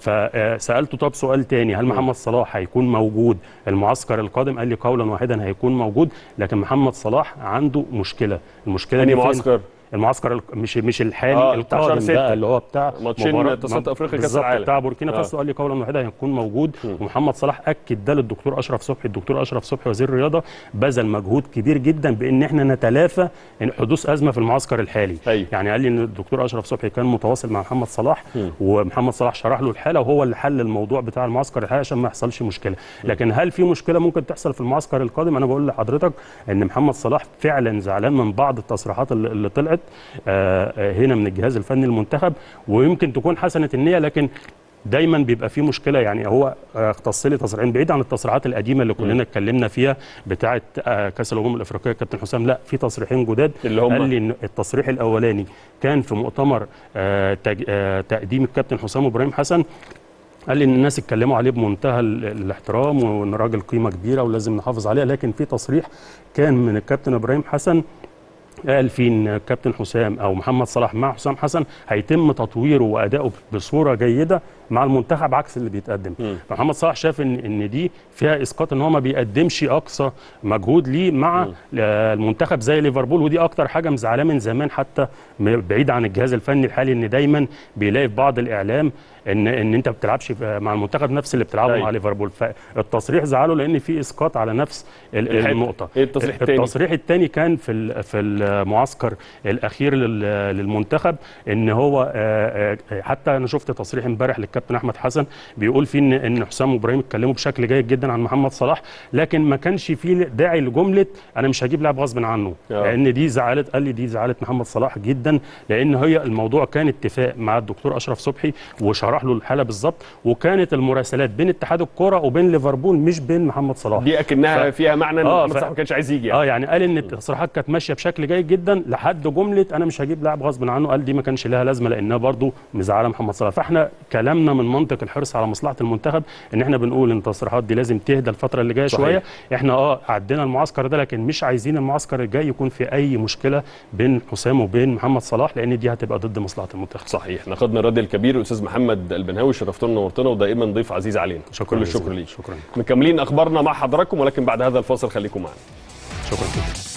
فسالته طب سؤال تاني هل محمد صلاح هيكون موجود المعسكر القادم قال لي قولا واحدا هيكون موجود لكن محمد صلاح عنده مشكله المشكله أنهي دي فين؟ معسكر؟ المعسكر الق- مش مش الحالي آه، آه بتاع شهر القادم ستة. بقى اللي هو بتاع ماتشين مباراة- تصفيات أفريقيا كأس بالظبط، العالم. بتاع بوركينا آه. فاسو قال لي قولا واحدا هيكون موجود ومحمد صلاح اكد ده للدكتور اشرف صبحي الدكتور اشرف صبحي وزير الرياضه بذل مجهود كبير جدا بان احنا نتلافى إن حدوث ازمه في المعسكر الحالي أيوة. يعني قال لي ان الدكتور اشرف صبحي كان متواصل مع محمد صلاح ومحمد صلاح شرح له الحاله وهو اللي حل الموضوع بتاع المعسكر الحالي عشان ما يحصلش مشكله لكن هل في مشكله ممكن تحصل في المعسكر القادم انا بقول لحضرتك ان محمد صلاح فعلا زعلان من بعض التصريحات اللي اللي طلعت آه، آه، هنا من الجهاز الفني المنتخب ويمكن تكون حسنه النيه لكن دايما بيبقى في مشكله يعني هو آه، اختص لي تصريحين بعيد عن التصريحات القديمه اللي كلنا اتكلمنا فيها بتاعه آه، كاس الامم الافريقيه كابتن حسام لا في تصريحين جداد اللي هم؟ قال لي ان التصريح الاولاني كان في مؤتمر آه، تج- آه، تقديم الكابتن حسام ابراهيم حسن قال لي ان الناس اتكلموا عليه بمنتهى ال- الاحترام وان راجل قيمه كبيره ولازم نحافظ عليها لكن في تصريح كان من الكابتن ابراهيم حسن قال فيه ان كابتن حسام او محمد صلاح مع حسام حسن هيتم تطويره وادائه بصوره جيده مع المنتخب عكس اللي بيتقدم فمحمد صلاح شاف ان ان دي فيها اسقاط ان هو ما بيقدمش اقصى مجهود ليه مع آه، المنتخب زي ليفربول ودي اكتر حاجه مزعلاه من زمان حتى م- بعيد عن الجهاز الفني الحالي ان دايما بيلاقي في بعض الاعلام ان ان انت ما بتلعبش في- مع المنتخب نفس اللي بتلعبه أيوة. مع ليفربول فالتصريح زعله لان في اسقاط على نفس ال- الحتة. النقطه إيه التصريح التاني؟ التصريح الثاني كان في ال- في المعسكر الاخير لل- للمنتخب ان هو آه، آه، حتى انا شفت تصريح امبارح للكابتن احمد حسن بيقول فيه ان ان حسام وابراهيم اتكلموا بشكل جيد جدا عن محمد صلاح لكن ما كانش فيه داعي لجمله انا مش هجيب لاعب غصب عنه آه. لان دي زعلت قال لي دي زعلت محمد صلاح جدا لان هي الموضوع كان اتفاق مع الدكتور اشرف صبحي وشرح له الحاله بالظبط وكانت المراسلات بين اتحاد الكوره وبين ليفربول مش بين محمد صلاح دي اكنها ف- فيها معنى ان آه، محمد ف- صلاح ما كانش عايز يجي يعني. اه يعني قال ان التصريحات كانت ماشيه بشكل جيد جدا لحد جمله انا مش هجيب لاعب غصب عنه قال دي ما كانش لها لازمه لانها برضو مزعله محمد صلاح فاحنا كلامنا من منطق الحرص على مصلحه المنتخب ان احنا بنقول ان التصريحات دي لازم تهدى الفتره اللي جايه صحيح. شويه احنا اه عدينا المعسكر ده لكن مش عايزين المعسكر الجاي يكون في اي مشكله بين حسام وبين محمد صلاح لان دي هتبقى ضد مصلحه المنتخب صحيح ناخدنا الرد الكبير الاستاذ محمد البنهاوي شرفتنا ونورتنا ودائما ضيف عزيز علينا شكرا كل الشكر جزيلا. ليك شكرا مكملين اخبارنا مع حضراتكم ولكن بعد هذا الفاصل خليكم معنا شكرا جدا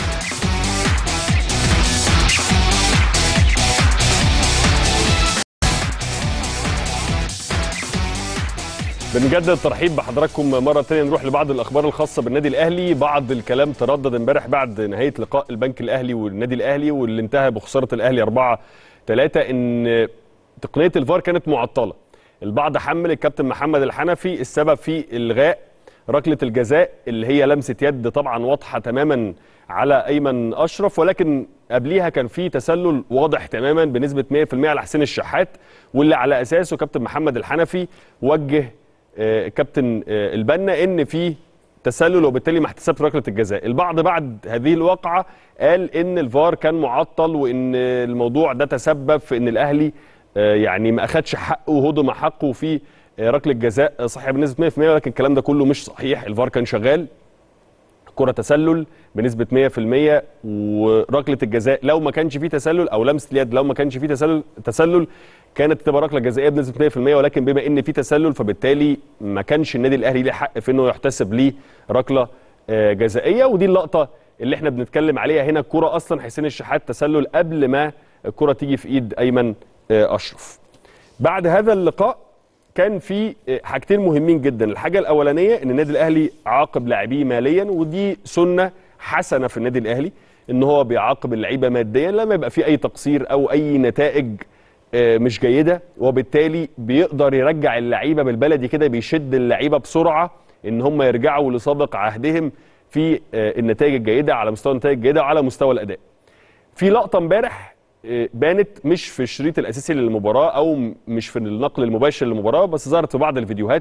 بنجدد الترحيب بحضراتكم مرة تانية نروح لبعض الأخبار الخاصة بالنادي الأهلي بعض الكلام تردد امبارح بعد نهاية لقاء البنك الأهلي والنادي الأهلي واللي انتهى بخسارة الأهلي 4 3 إن تقنية الفار كانت معطلة البعض حمل الكابتن محمد الحنفي السبب في إلغاء ركلة الجزاء اللي هي لمسة يد طبعا واضحة تماما على أيمن أشرف ولكن قبليها كان في تسلل واضح تماما بنسبة 100% على حسين الشحات واللي على أساسه كابتن محمد الحنفي وجه آه، كابتن آه، البنا ان في تسلل وبالتالي ما احتسبت ركله الجزاء البعض بعد هذه الواقعه قال ان الفار كان معطل وان الموضوع ده تسبب في ان الاهلي آه، يعني ما اخدش حقه وهضم حقه في آه، ركله جزاء صحيح بنسبه 100% ولكن الكلام ده كله مش صحيح الفار كان شغال كرة تسلل بنسبة 100% وركلة الجزاء لو ما كانش فيه تسلل أو لمسة اليد لو ما كانش فيه تسلل تسلل كانت تبقى ركلة جزائية بنسبة 100% ولكن بما إن في تسلل فبالتالي ما كانش النادي الأهلي ليه حق في إنه يحتسب ليه ركلة آه، جزائية ودي اللقطة اللي احنا بنتكلم عليها هنا الكرة أصلا حسين الشحات تسلل قبل ما الكرة تيجي في إيد أيمن آه، أشرف بعد هذا اللقاء كان في حاجتين مهمين جدا الحاجه الاولانيه ان النادي الاهلي عاقب لاعبيه ماليا ودي سنه حسنه في النادي الاهلي ان هو بيعاقب اللعيبه ماديا لما يبقى في اي تقصير او اي نتائج آه، مش جيده وبالتالي بيقدر يرجع اللعيبه بالبلدي كده بيشد اللعيبه بسرعه ان هم يرجعوا لسابق عهدهم في آه، النتائج الجيده على مستوى النتائج الجيده وعلى مستوى الاداء في لقطه امبارح آه، بانت مش في الشريط الاساسي للمباراه او م- مش في النقل المباشر للمباراه بس ظهرت في بعض الفيديوهات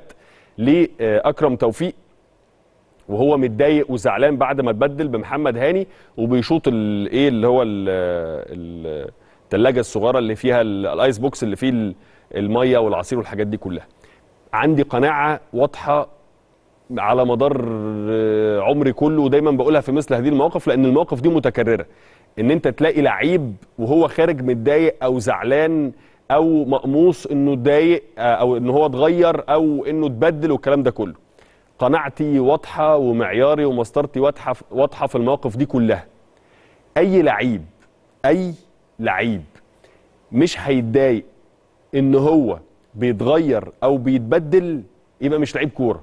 لاكرم توفيق وهو متضايق وزعلان بعد ما اتبدل بمحمد هاني وبيشوط الايه اللي هو ال- ال- الثلاجه الصغيره اللي فيها ال- الايس بوكس اللي فيه ال- الميه والعصير والحاجات دي كلها عندي قناعه واضحه على مدار آه، عمري كله ودايما بقولها في مثل هذه المواقف لان المواقف دي متكرره ان انت تلاقي لعيب وهو خارج متضايق او زعلان او مقموص انه اتضايق آه، او ان هو اتغير او انه اتبدل والكلام ده كله قناعتي واضحه ومعياري ومسطرتي واضحه واضحه في المواقف دي كلها اي لعيب اي لعيب مش هيتضايق ان هو بيتغير او بيتبدل يبقى مش لعيب كوره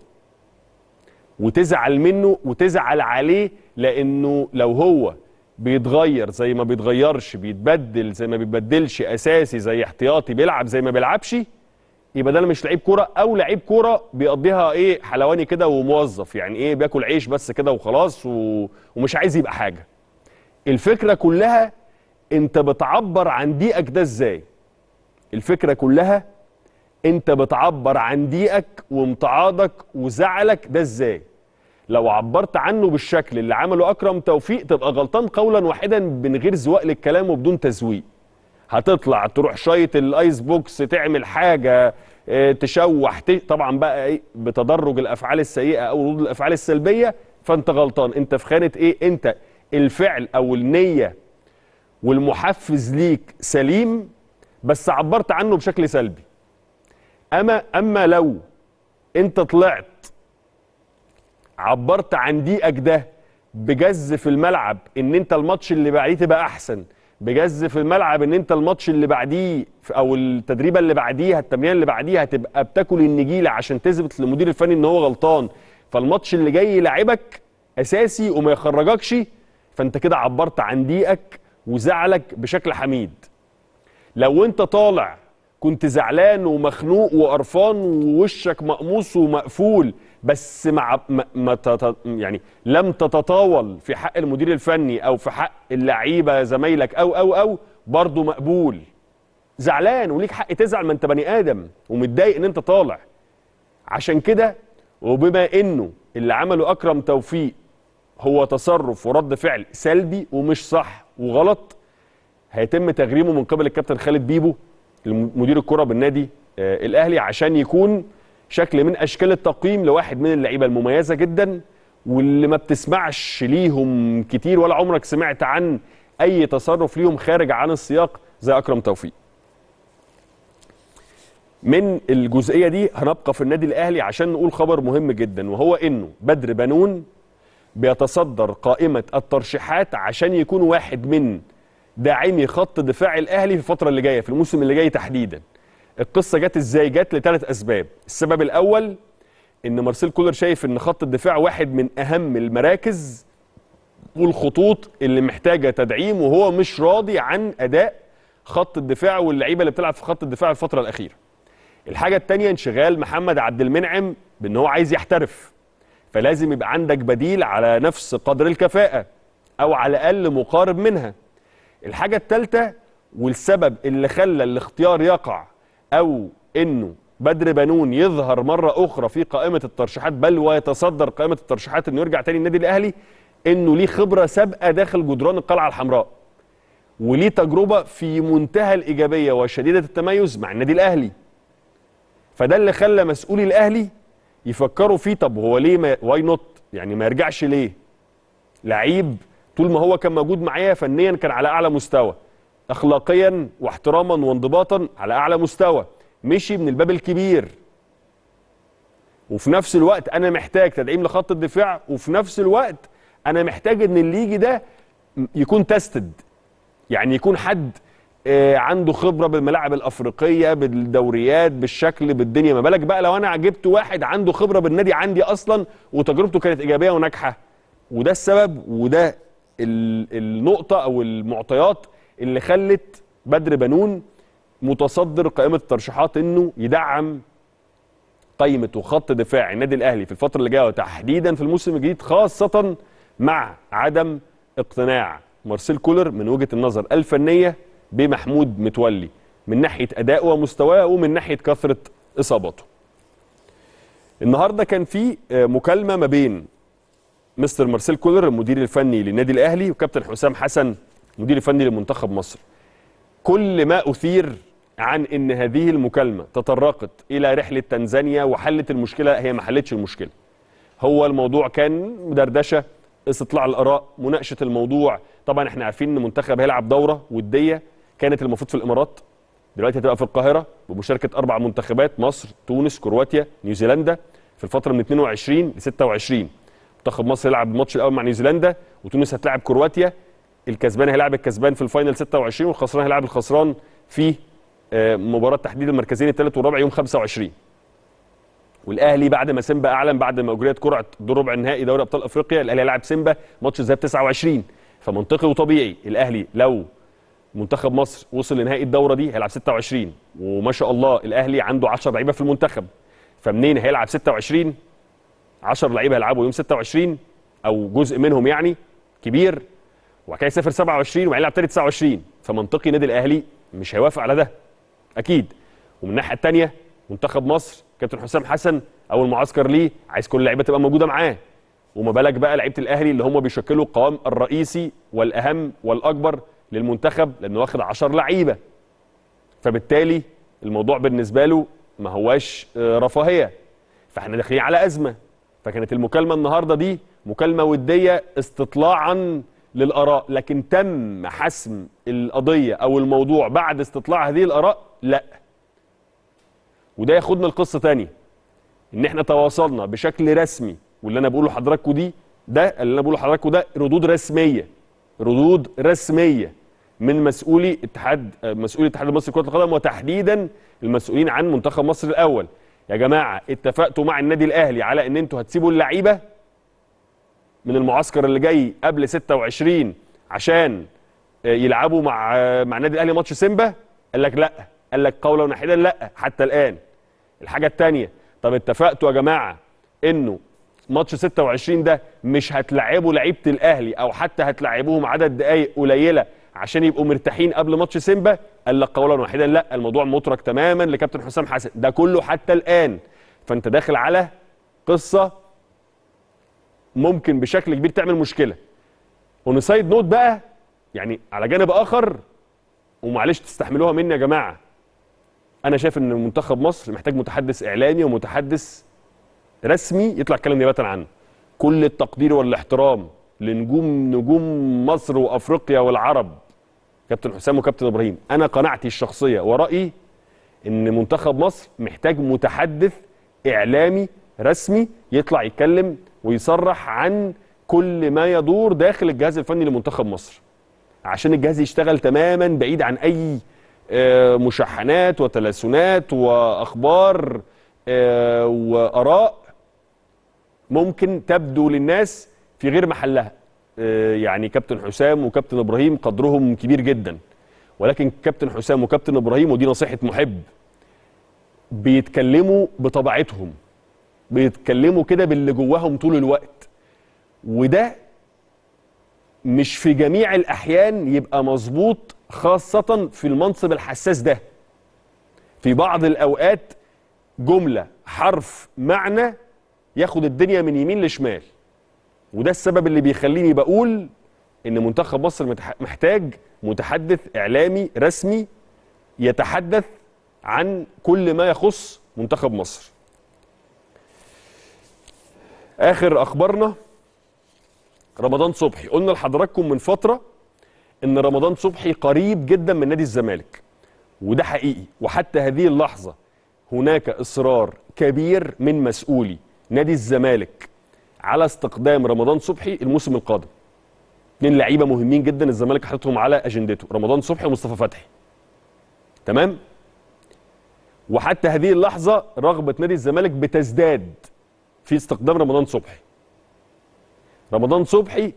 وتزعل منه وتزعل عليه لانه لو هو بيتغير زي ما بيتغيرش بيتبدل زي ما بيتبدلش اساسي زي احتياطي بيلعب زي ما بيلعبش يبقى ده مش لعيب كوره او لعيب كوره بيقضيها ايه حلواني كده وموظف يعني ايه بياكل عيش بس كده وخلاص و... ومش عايز يبقى حاجه الفكره كلها انت بتعبر عن ضيقك ده ازاي الفكره كلها انت بتعبر عن ضيقك وامتعاضك وزعلك ده ازاي لو عبرت عنه بالشكل اللي عمله اكرم توفيق تبقى غلطان قولا واحدا من غير زواق للكلام وبدون تزويق هتطلع تروح شايط الايس بوكس تعمل حاجه اه، تشوح ت- طبعا بقى ايه بتدرج الافعال السيئه او ردود الافعال السلبيه فانت غلطان انت في خانه ايه انت الفعل او النيه والمحفز ليك سليم بس عبرت عنه بشكل سلبي اما اما لو انت طلعت عبرت عن ضيقك ده بجز في الملعب ان انت الماتش اللي بعديه تبقى احسن بجز في الملعب ان انت الماتش اللي بعديه او التدريبه اللي بعديها التمرين اللي بعديها تبقى بتاكل النجيله عشان تثبت للمدير الفني ان هو غلطان فالماتش اللي جاي يلعبك اساسي وما يخرجكش فانت كده عبرت عن ضيقك وزعلك بشكل حميد لو انت طالع كنت زعلان ومخنوق وقرفان ووشك مقموص ومقفول بس مع ما ما تت يعني لم تتطاول في حق المدير الفني او في حق اللعيبه زمايلك او او او برضه مقبول زعلان وليك حق تزعل ما انت بني ادم ومتضايق ان انت طالع عشان كده وبما انه اللي عمله اكرم توفيق هو تصرف ورد فعل سلبي ومش صح وغلط هيتم تغريمه من قبل الكابتن خالد بيبو مدير الكره بالنادي آه، الاهلي عشان يكون شكل من اشكال التقييم لواحد من اللعيبه المميزه جدا واللي ما بتسمعش ليهم كتير ولا عمرك سمعت عن اي تصرف ليهم خارج عن السياق زي اكرم توفيق من الجزئيه دي هنبقى في النادي الاهلي عشان نقول خبر مهم جدا وهو انه بدر بنون بيتصدر قائمه الترشيحات عشان يكون واحد من داعمي خط دفاع الاهلي في الفتره اللي جايه في الموسم اللي جاي تحديدا القصه جت ازاي جت لثلاث اسباب السبب الاول ان مارسيل كولر شايف ان خط الدفاع واحد من اهم المراكز والخطوط اللي محتاجه تدعيم وهو مش راضي عن اداء خط الدفاع واللعيبه اللي بتلعب في خط الدفاع الفتره الاخيره. الحاجه الثانيه انشغال محمد عبد المنعم بان هو عايز يحترف فلازم يبقى عندك بديل على نفس قدر الكفاءه او على الاقل مقارب منها. الحاجه الثالثه والسبب اللي خلى الاختيار يقع او انه بدر بنون يظهر مره اخرى في قائمه الترشيحات بل ويتصدر قائمه الترشيحات انه يرجع تاني النادي الاهلي انه ليه خبره سابقه داخل جدران القلعه الحمراء وليه تجربه في منتهى الايجابيه وشديده التميز مع النادي الاهلي فده اللي خلى مسؤولي الاهلي يفكروا فيه طب هو ليه ما واي نوت يعني ما يرجعش ليه لعيب طول ما هو كان موجود معايا فنيا كان على اعلى مستوى اخلاقيا واحتراما وانضباطا على اعلى مستوى مشي من الباب الكبير وفي نفس الوقت انا محتاج تدعيم لخط الدفاع وفي نفس الوقت انا محتاج ان اللي يجي ده يكون تستد يعني يكون حد آه، عنده خبره بالملاعب الافريقيه بالدوريات بالشكل بالدنيا ما بالك بقى لو انا جبت واحد عنده خبره بالنادي عندي اصلا وتجربته كانت ايجابيه وناجحه وده السبب وده ال- النقطه او المعطيات اللي خلت بدر بنون متصدر قائمه الترشيحات انه يدعم قائمه وخط دفاع النادي الاهلي في الفتره اللي جايه وتحديدا في الموسم الجديد خاصه مع عدم اقتناع مارسيل كولر من وجهه النظر الفنيه بمحمود متولي من ناحيه ادائه ومستواه ومن ناحيه كثره اصاباته. النهارده كان في آه، مكالمه ما بين مستر مارسيل كولر المدير الفني للنادي الاهلي وكابتن حسام حسن المدير الفني لمنتخب مصر. كل ما اثير عن ان هذه المكالمه تطرقت الى رحله تنزانيا وحلت المشكله هي ما حلتش المشكله. هو الموضوع كان دردشه استطلاع الاراء مناقشه الموضوع طبعا احنا عارفين ان المنتخب هيلعب دوره وديه كانت المفروض في الامارات دلوقتي هتبقى في القاهره بمشاركه اربع منتخبات مصر تونس كرواتيا نيوزيلندا في الفتره من 22 ل 26 منتخب مصر يلعب الماتش الاول مع نيوزيلندا وتونس هتلاعب كرواتيا الكسبان هيلاعب الكسبان في الفاينل 26 والخسران هيلاعب الخسران في آه، مباراه تحديد المركزين الثالث والرابع يوم 25 والاهلي بعد ما سيمبا اعلن بعد ما اجريت قرعه دور ربع النهائي دوري ابطال افريقيا الاهلي هيلاعب سيمبا ماتش الذهاب 29 فمنطقي وطبيعي الاهلي لو منتخب مصر وصل لنهائي الدوره دي هيلعب 26 وما شاء الله الاهلي عنده 10 لعيبه في المنتخب فمنين هيلعب 26 10 لعيبه هيلعبوا يوم 26 او جزء منهم يعني كبير وبعد كده يسافر 27 وهيلعب تاني 29 فمنطقي نادي الاهلي مش هيوافق على ده اكيد ومن الناحيه الثانيه منتخب مصر كابتن حسام حسن اول معسكر ليه عايز كل اللعيبه تبقى موجوده معاه وما بالك بقى لعيبه الاهلي اللي هم بيشكلوا القوام الرئيسي والاهم والاكبر للمنتخب لانه واخد 10 لعيبه فبالتالي الموضوع بالنسبه له ما هواش آه، رفاهيه فاحنا داخلين على ازمه فكانت المكالمه النهارده دي مكالمه وديه استطلاعا للاراء لكن تم حسم القضيه او الموضوع بعد استطلاع هذه الاراء لا وده ياخدنا لقصه تانية ان احنا تواصلنا بشكل رسمي واللي انا بقوله لحضراتكم دي ده اللي انا بقوله لحضراتكم ده ردود رسميه ردود رسميه من مسؤولي اتحاد آه، مسؤولي الاتحاد المصري لكره القدم وتحديدا المسؤولين عن منتخب مصر الاول يا جماعه اتفقتوا مع النادي الاهلي على ان انتوا هتسيبوا اللعيبه من المعسكر اللي جاي قبل 26 عشان آه، يلعبوا مع آه، مع النادي الاهلي ماتش سيمبا قال لك لا قال لك قولا واحدا لا حتى الان الحاجه الثانيه طب اتفقتوا يا جماعه انه ماتش 26 ده مش هتلعبوا لعيبه الاهلي او حتى هتلعبوهم عدد دقائق قليله عشان يبقوا مرتاحين قبل ماتش سيمبا قال لك قولا واحدا لا الموضوع مترك تماما لكابتن حسام حسن ده كله حتى الان فانت داخل على قصه ممكن بشكل كبير تعمل مشكله اون سايد نوت بقى يعني على جانب اخر ومعلش تستحملوها مني يا جماعه انا شايف ان منتخب مصر محتاج متحدث اعلامي ومتحدث رسمي يطلع يتكلم نيابه عنه كل التقدير والاحترام لنجوم نجوم مصر وافريقيا والعرب كابتن حسام وكابتن ابراهيم انا قناعتي الشخصيه ورايي ان منتخب مصر محتاج متحدث اعلامي رسمي يطلع يتكلم ويصرح عن كل ما يدور داخل الجهاز الفني لمنتخب مصر عشان الجهاز يشتغل تماما بعيد عن اي آه، مشاحنات وتلاسنات واخبار آه، واراء ممكن تبدو للناس في غير محلها آه، يعني كابتن حسام وكابتن ابراهيم قدرهم كبير جدا ولكن كابتن حسام وكابتن ابراهيم ودي نصيحه محب بيتكلموا بطبيعتهم بيتكلموا كده باللي جواهم طول الوقت وده مش في جميع الاحيان يبقى مظبوط خاصه في المنصب الحساس ده في بعض الاوقات جمله حرف معنى ياخد الدنيا من يمين لشمال وده السبب اللي بيخليني بقول ان منتخب مصر متح- محتاج متحدث اعلامي رسمي يتحدث عن كل ما يخص منتخب مصر اخر اخبارنا رمضان صبحي قلنا لحضراتكم من فتره ان رمضان صبحي قريب جدا من نادي الزمالك وده حقيقي وحتى هذه اللحظه هناك اصرار كبير من مسؤولي نادي الزمالك على استقدام رمضان صبحي الموسم القادم اثنين لعيبه مهمين جدا الزمالك حاططهم على اجندته رمضان صبحي ومصطفى فتحي تمام وحتى هذه اللحظه رغبه نادي الزمالك بتزداد في استقدام رمضان صبحي رمضان صبحي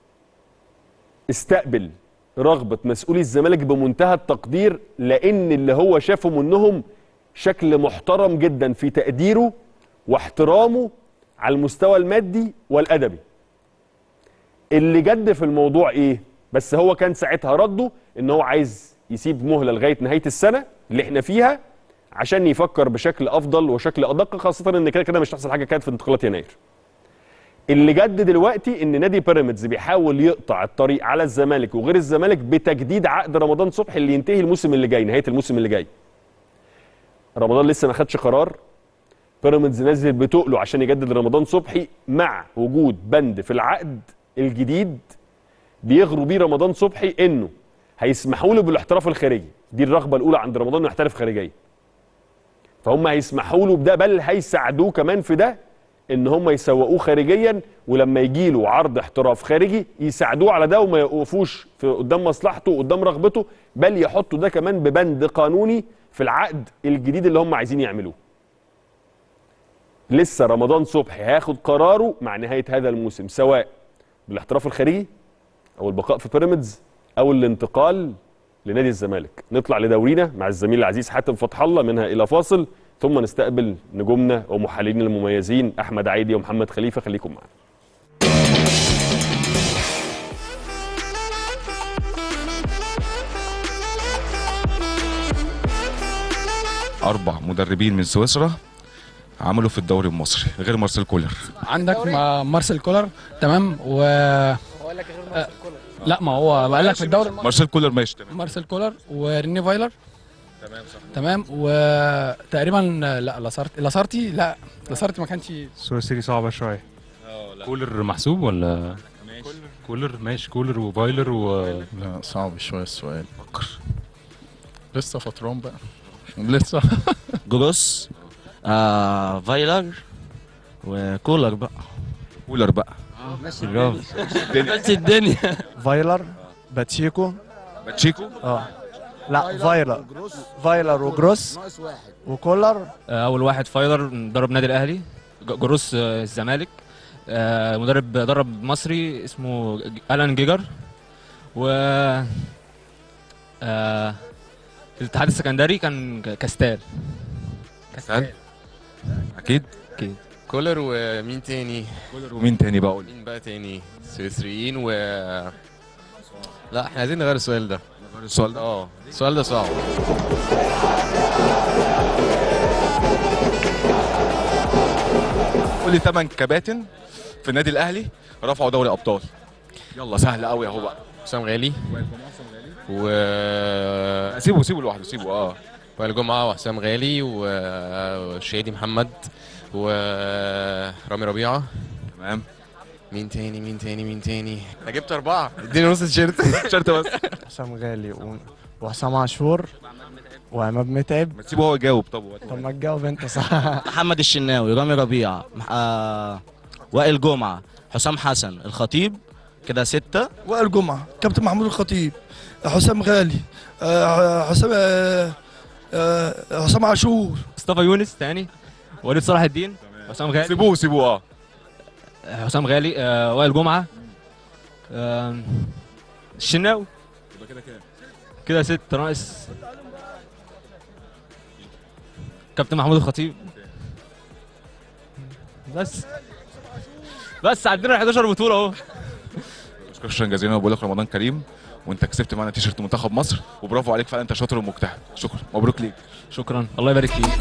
استقبل رغبة مسؤولي الزمالك بمنتهى التقدير لأن اللي هو شافه منهم شكل محترم جدا في تقديره واحترامه على المستوى المادي والأدبي اللي جد في الموضوع إيه؟ بس هو كان ساعتها رده إن هو عايز يسيب مهلة لغاية نهاية السنة اللي احنا فيها عشان يفكر بشكل أفضل وشكل أدق خاصة إن كده كده مش هتحصل حاجة كانت في انتقالات يناير اللي جد دلوقتي ان نادي بيراميدز بيحاول يقطع الطريق على الزمالك وغير الزمالك بتجديد عقد رمضان صبحي اللي ينتهي الموسم اللي جاي نهايه الموسم اللي جاي رمضان لسه ما خدش قرار بيراميدز نازل بتقله عشان يجدد رمضان صبحي مع وجود بند في العقد الجديد بيغروا بيه رمضان صبحي انه هيسمحوا له بالاحتراف الخارجي دي الرغبه الاولى عند رمضان انه يحترف خارجيا فهم هيسمحوا له بده بل هيساعدوه كمان في ده ان هم يسوقوه خارجيا ولما يجي له عرض احتراف خارجي يساعدوه على ده وما يوقفوش في قدام مصلحته وقدام رغبته بل يحطوا ده كمان ببند قانوني في العقد الجديد اللي هم عايزين يعملوه لسه رمضان صبحي هياخد قراره مع نهايه هذا الموسم سواء بالاحتراف الخارجي او البقاء في بيراميدز او الانتقال لنادي الزمالك نطلع لدورينا مع الزميل العزيز حاتم فتح الله منها الى فاصل ثم نستقبل نجومنا ومحللين المميزين احمد عيدي ومحمد خليفه خليكم معنا اربع مدربين من سويسرا عملوا في الدوري المصري غير مارسيل كولر عندك ما- مارسيل كولر تمام و آه، لا ما هو بقول لك في الدوري المصري مارسيل كولر ماشي تمام مارسيل كولر وريني فايلر تمام صح تمام وتقريبا آه، لا لاسارتي لاسارتي لا لاسارتي ما كانش سويسري صعبة شوية كولر محسوب ولا كولر ماشي كولر وفايلر و لا صعب شوية السؤال فكر لسه فطران بقى لسه جروس آه فايلر وكولر بقى كولر بقى ماشي ماشي الدنيا فايلر باتشيكو باتشيكو اه لا فايلر فايلر وجروس وكولر اول واحد فايلر مدرب نادي الاهلي ج- جروس آه، الزمالك آه، مدرب درب مصري اسمه ج- الان جيجر و آه، في الاتحاد السكندري كان ك- كاستال كاستال اكيد اكيد كولر ومين تاني؟ كولر ومين تاني بقى قول مين بقى تاني؟ سويسريين و لا احنا عايزين نغير السؤال ده نغير السؤال ده اه السؤال ده صعب قول لي ثمان كباتن في النادي الاهلي رفعوا دوري ابطال يلا سهل قوي اهو بقى حسام غالي و سيبه سيبه لوحده سيبه اه وائل جمعة وحسام غالي و- وشادي محمد ورامي ربيعة تمام مين تاني مين تاني مين تاني انا جبت أربعة اديني نص التيشيرت شرط بس حسام غالي و... وحسام عاشور وعماد متعب ما تسيبه هو يجاوب طب هو طب ما تجاوب انت صح محمد الشناوي رامي ربيعه مح- آه وائل جمعه حسام حسن الخطيب كده ستة وائل جمعة كابتن محمود الخطيب حسام غالي آه، حسام آه، آه، حسام عاشور مصطفى يونس تاني وليد صلاح الدين حسام غالي سيبوه سيبوه اه حسام غالي آه، وائل جمعه آم، الشناوي يبقى كده كام كده ست ناقص كابتن محمود الخطيب بس بس عندنا 11 بطوله اهو بشكرك شكرا جزيلا وبقول لك رمضان كريم وانت كسبت معانا تيشيرت منتخب مصر وبرافو عليك فعلا انت شاطر ومجتهد شكرا مبروك ليك شكرا الله يبارك فيك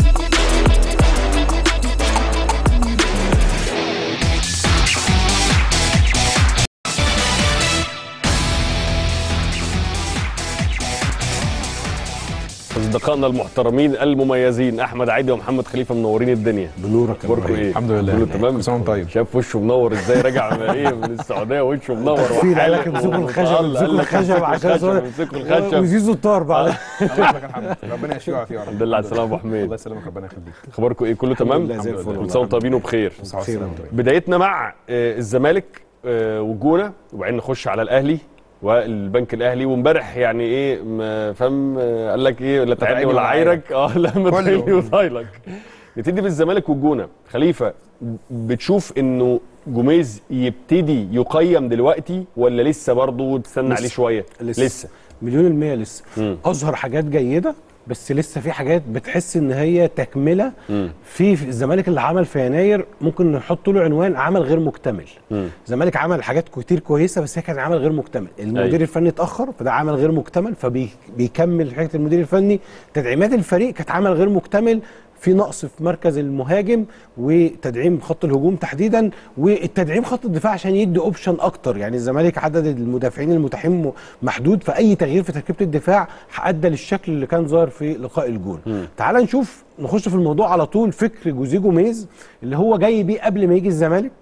اصدقائنا المحترمين المميزين احمد عيدي ومحمد خليفه منورين الدنيا بنورك يا اخباركم إبراهيم. ايه الحمد لله. كله تمام كل سنة وأنت طيب. شاف وشه منور ازاي راجع من ايه من السعوديه وشه منور تكفير، قال لك وحالق امسكوا الخشب ومتألق. قال امسكوا لك الخشب امسكوا عشان الخشب صور- امسكوا الخشب وزيزو الطار بعد الله يبارك الحمد ربنا يشفيه ويعافيه يا رب الحمد لله على السلامه يا ابو حميد الله يسلمك ربنا يخليك اخباركم ايه كله الحمد تمام لله، زي الفل. كل سنه وانتم طيبين وبخير بخير بدايتنا مع آه، الزمالك آه، والجونه وبعدين نخش على الاهلي والبنك الاهلي وامبارح يعني ايه ما فاهم آه، قال لك ايه لا تعبني ولا عايرك اه لا ما كله. تعبني وطايلك نبتدي بالزمالك والجونه خليفه بتشوف انه جوميز يبتدي يقيم دلوقتي ولا لسه برضه تستنى لسه. عليه شويه لسه, لسه. مليون المية لسه مم. أظهر حاجات جيدة بس لسه في حاجات بتحس ان هي تكمله مم. في في الزمالك اللي عمل في يناير ممكن نحط له عنوان عمل غير مكتمل مم. الزمالك عمل حاجات كتير كويسه بس هي كان عمل غير مكتمل المدير أيوة. الفني اتاخر فده عمل غير مكتمل فبيكمل حاجه المدير الفني تدعيمات الفريق كانت عمل غير مكتمل في نقص في مركز المهاجم وتدعيم خط الهجوم تحديدا والتدعيم خط الدفاع عشان يدي اوبشن اكتر يعني الزمالك عدد المدافعين المتاحين م- محدود فاي تغيير في تركيبه الدفاع ادى للشكل اللي كان ظاهر في لقاء الجون تعال نشوف نخش في الموضوع على طول فكر جوزيه جوميز اللي هو جاي بيه قبل ما يجي الزمالك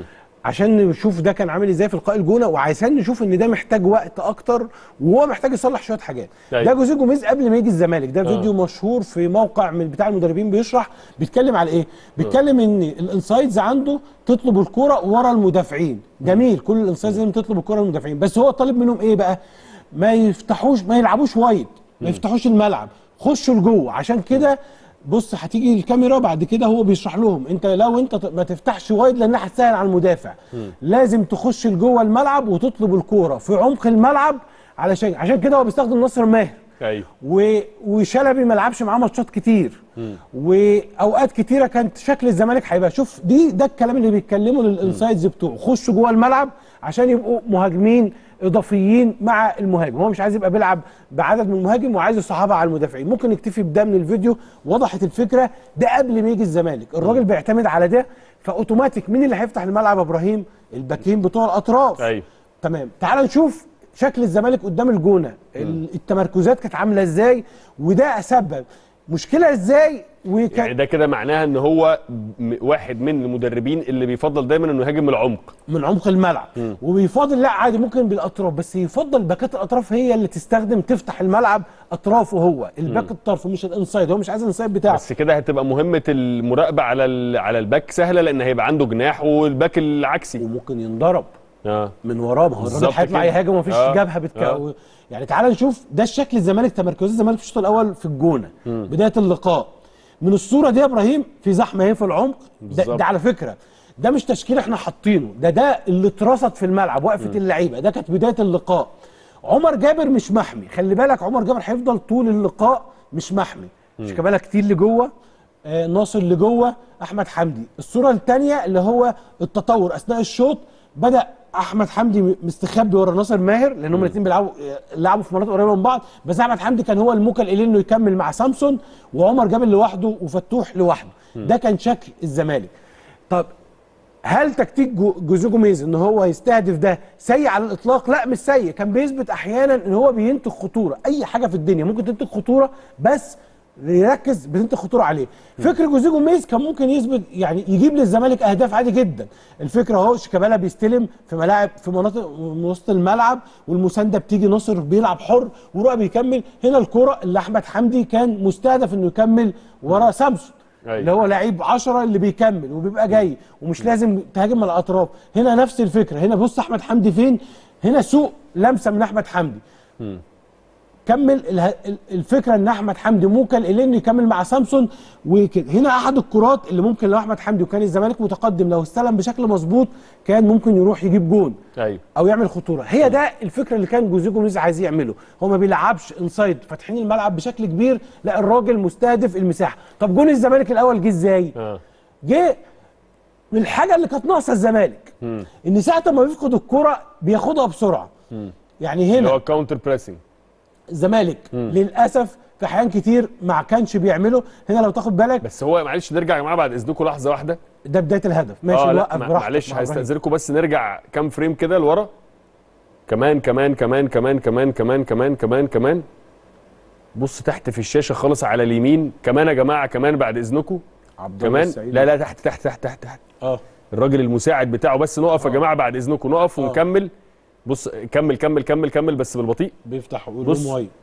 عشان نشوف ده كان عامل ازاي في لقاء الجونه وعايزين نشوف ان ده محتاج وقت اكتر وهو محتاج يصلح شويه حاجات أيوة. ده جوزيه جوميز قبل ما يجي الزمالك ده آه. فيديو مشهور في موقع من بتاع المدربين بيشرح بيتكلم على ايه بيتكلم ان الانسايدز عنده تطلب الكره ورا المدافعين جميل كل الانسايدز لازم تطلب الكره المدافعين بس هو طالب منهم ايه بقى ما يفتحوش ما يلعبوش وايد ما يفتحوش الملعب خشوا لجوه عشان كده بص هتيجي الكاميرا بعد كده هو بيشرح لهم انت لو انت ت- ما تفتحش وايد لانها هتسهل على المدافع لازم تخش لجوه الملعب وتطلب الكوره في عمق الملعب علشان عشان كده هو بيستخدم ناصر ماهر ايوه و... وشلبي ما لعبش معاه ماتشات كتير واوقات كتيره كانت شكل الزمالك هيبقى شوف دي ده الكلام اللي بيتكلموا للانسايدز بتوعه خشوا جوه الملعب عشان يبقوا مهاجمين اضافيين مع المهاجم هو مش عايز يبقى بيلعب بعدد من المهاجم وعايز يصعبها على المدافعين ممكن نكتفي بده من الفيديو وضحت الفكره ده قبل ما يجي الزمالك الراجل بيعتمد على ده فاوتوماتيك مين اللي هيفتح الملعب يا ابراهيم الباكين بتوع الاطراف ايوه تمام تعال نشوف شكل الزمالك قدام الجونه ال- التمركزات كانت عامله ازاي وده سبب مشكله ازاي وكان يعني ده كده معناها ان هو م- واحد من المدربين اللي بيفضل دايما انه يهاجم من العمق من عمق الملعب مم. وبيفضل لا عادي ممكن بالاطراف بس يفضل باكات الاطراف هي اللي تستخدم تفتح الملعب اطرافه هو الباك الطرف مش الانسايد هو مش عايز الانسايد بتاعه بس كده هتبقى مهمه المراقبه على ال- على الباك سهله لان هيبقى عنده جناح والباك العكسي وممكن ينضرب اه من وراه ما هو الراجل بالظبط هيطلع كده. يهاجم ومفيش آه. جبهه بتك... آه. يعني تعال نشوف ده الشكل الزمالك تمركز الزمالك في الشوط الاول في الجونه مم. بدايه اللقاء من الصوره دي يا ابراهيم في زحمه اهي في العمق ده, بالظبط. ده على فكره ده مش تشكيل احنا حاطينه ده ده اللي اترصد في الملعب وقفه اللعيبه ده كانت بدايه اللقاء عمر جابر مش محمي خلي بالك عمر جابر هيفضل طول اللقاء مش محمي مش كمالك كتير لجوه آه ناصر لجوه احمد حمدي الصوره الثانيه اللي هو التطور اثناء الشوط بدا احمد حمدي مستخبي ورا ناصر ماهر لان هم الاثنين بيلعبوا آه، لعبوا في مناطق قريبه من بعض بس احمد حمدي كان هو الموكل اليه انه يكمل مع سامسون وعمر جابر لوحده وفتوح لوحده ده كان شكل الزمالك طب هل تكتيك جو- جوزيه جوميز ان هو يستهدف ده سيء على الاطلاق لا مش سيء كان بيثبت احيانا ان هو بينتج خطوره اي حاجه في الدنيا ممكن تنتج خطوره بس يركز بتنتج خطوره عليه فكر جوزيه جوميز كان ممكن يثبت يعني يجيب للزمالك اهداف عادي جدا الفكره اهو شيكابالا بيستلم في ملاعب في مناطق من وسط الملعب والمسانده بتيجي ناصر بيلعب حر ورؤى بيكمل هنا الكره اللي احمد حمدي كان مستهدف انه يكمل ورا سامسون أيوة. اللي هو لعيب 10 اللي بيكمل وبيبقى جاي ومش لازم تهاجم من الاطراف هنا نفس الفكره هنا بص احمد حمدي فين هنا سوء لمسه من احمد حمدي كمل اله- ال- الفكره ان احمد حمدي ممكن الاني يكمل مع سامسون وكده هنا احد الكرات اللي ممكن لو احمد حمدي وكان الزمالك متقدم لو استلم بشكل مظبوط كان ممكن يروح يجيب جون ايوه او يعمل خطوره هي ده الفكره اللي كان جوزيه جوميز عايز يعمله هو ما بيلعبش انسايد فاتحين الملعب بشكل كبير لا الراجل مستهدف المساحه طب جون الزمالك الاول جه ازاي اه جه من الحاجه اللي كانت ناقصه الزمالك مم. ان ساعه ما بيفقد الكره بياخدها بسرعه مم. يعني اللي هنا هو كاونتر بريسنج الزمالك مم. للاسف في احيان كتير ما كانش بيعمله هنا لو تاخد بالك بس هو معلش نرجع يا جماعه بعد اذنكم لحظه واحده ده بدايه الهدف ماشي اه لا نوقف مع- براحتك معلش مع إبراهيم. هستاذنكم بس نرجع كام فريم كده لورا كمان كمان كمان كمان كمان كمان كمان كمان كمان بص تحت في الشاشه خالص على اليمين كمان يا جماعه كمان بعد اذنكم عبد الله كمان السعيد. لا لا تحت تحت تحت تحت تحت اه الراجل المساعد بتاعه بس نقف يا جماعه بعد اذنكم نقف ونكمل بص كمل كمل كمل كمل بس بالبطيء بيفتح بص. ويقول وايد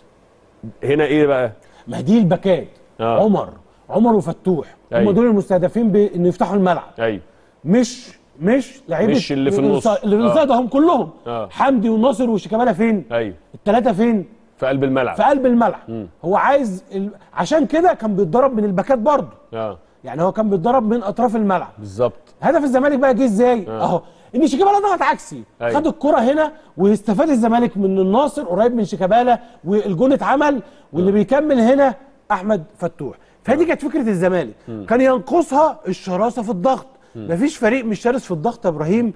هنا ايه بقى ما دي الباكات آه. عمر عمر وفتوح هم أيوة. دول المستهدفين بان يفتحوا الملعب ايوه مش مش لعيبه مش اللي في النص. اللي في آه. النص هم كلهم اه حمدي وناصر وشيكابالا فين ايوه الثلاثه فين في قلب الملعب في قلب الملعب مم. هو عايز ال... عشان كده كان بيتضرب من الباكات برضه اه يعني هو كان بيتضرب من اطراف الملعب بالظبط هدف الزمالك بقى جه ازاي آه. اهو ان شيكابالا ضغط عكسي أيوة. خد الكره هنا واستفاد الزمالك من الناصر قريب من شيكابالا والجون اتعمل واللي بيكمل هنا احمد فتوح فدي كانت فكره الزمالك مم. كان ينقصها الشراسه في الضغط مم. مفيش فريق مش شرس في الضغط يا ابراهيم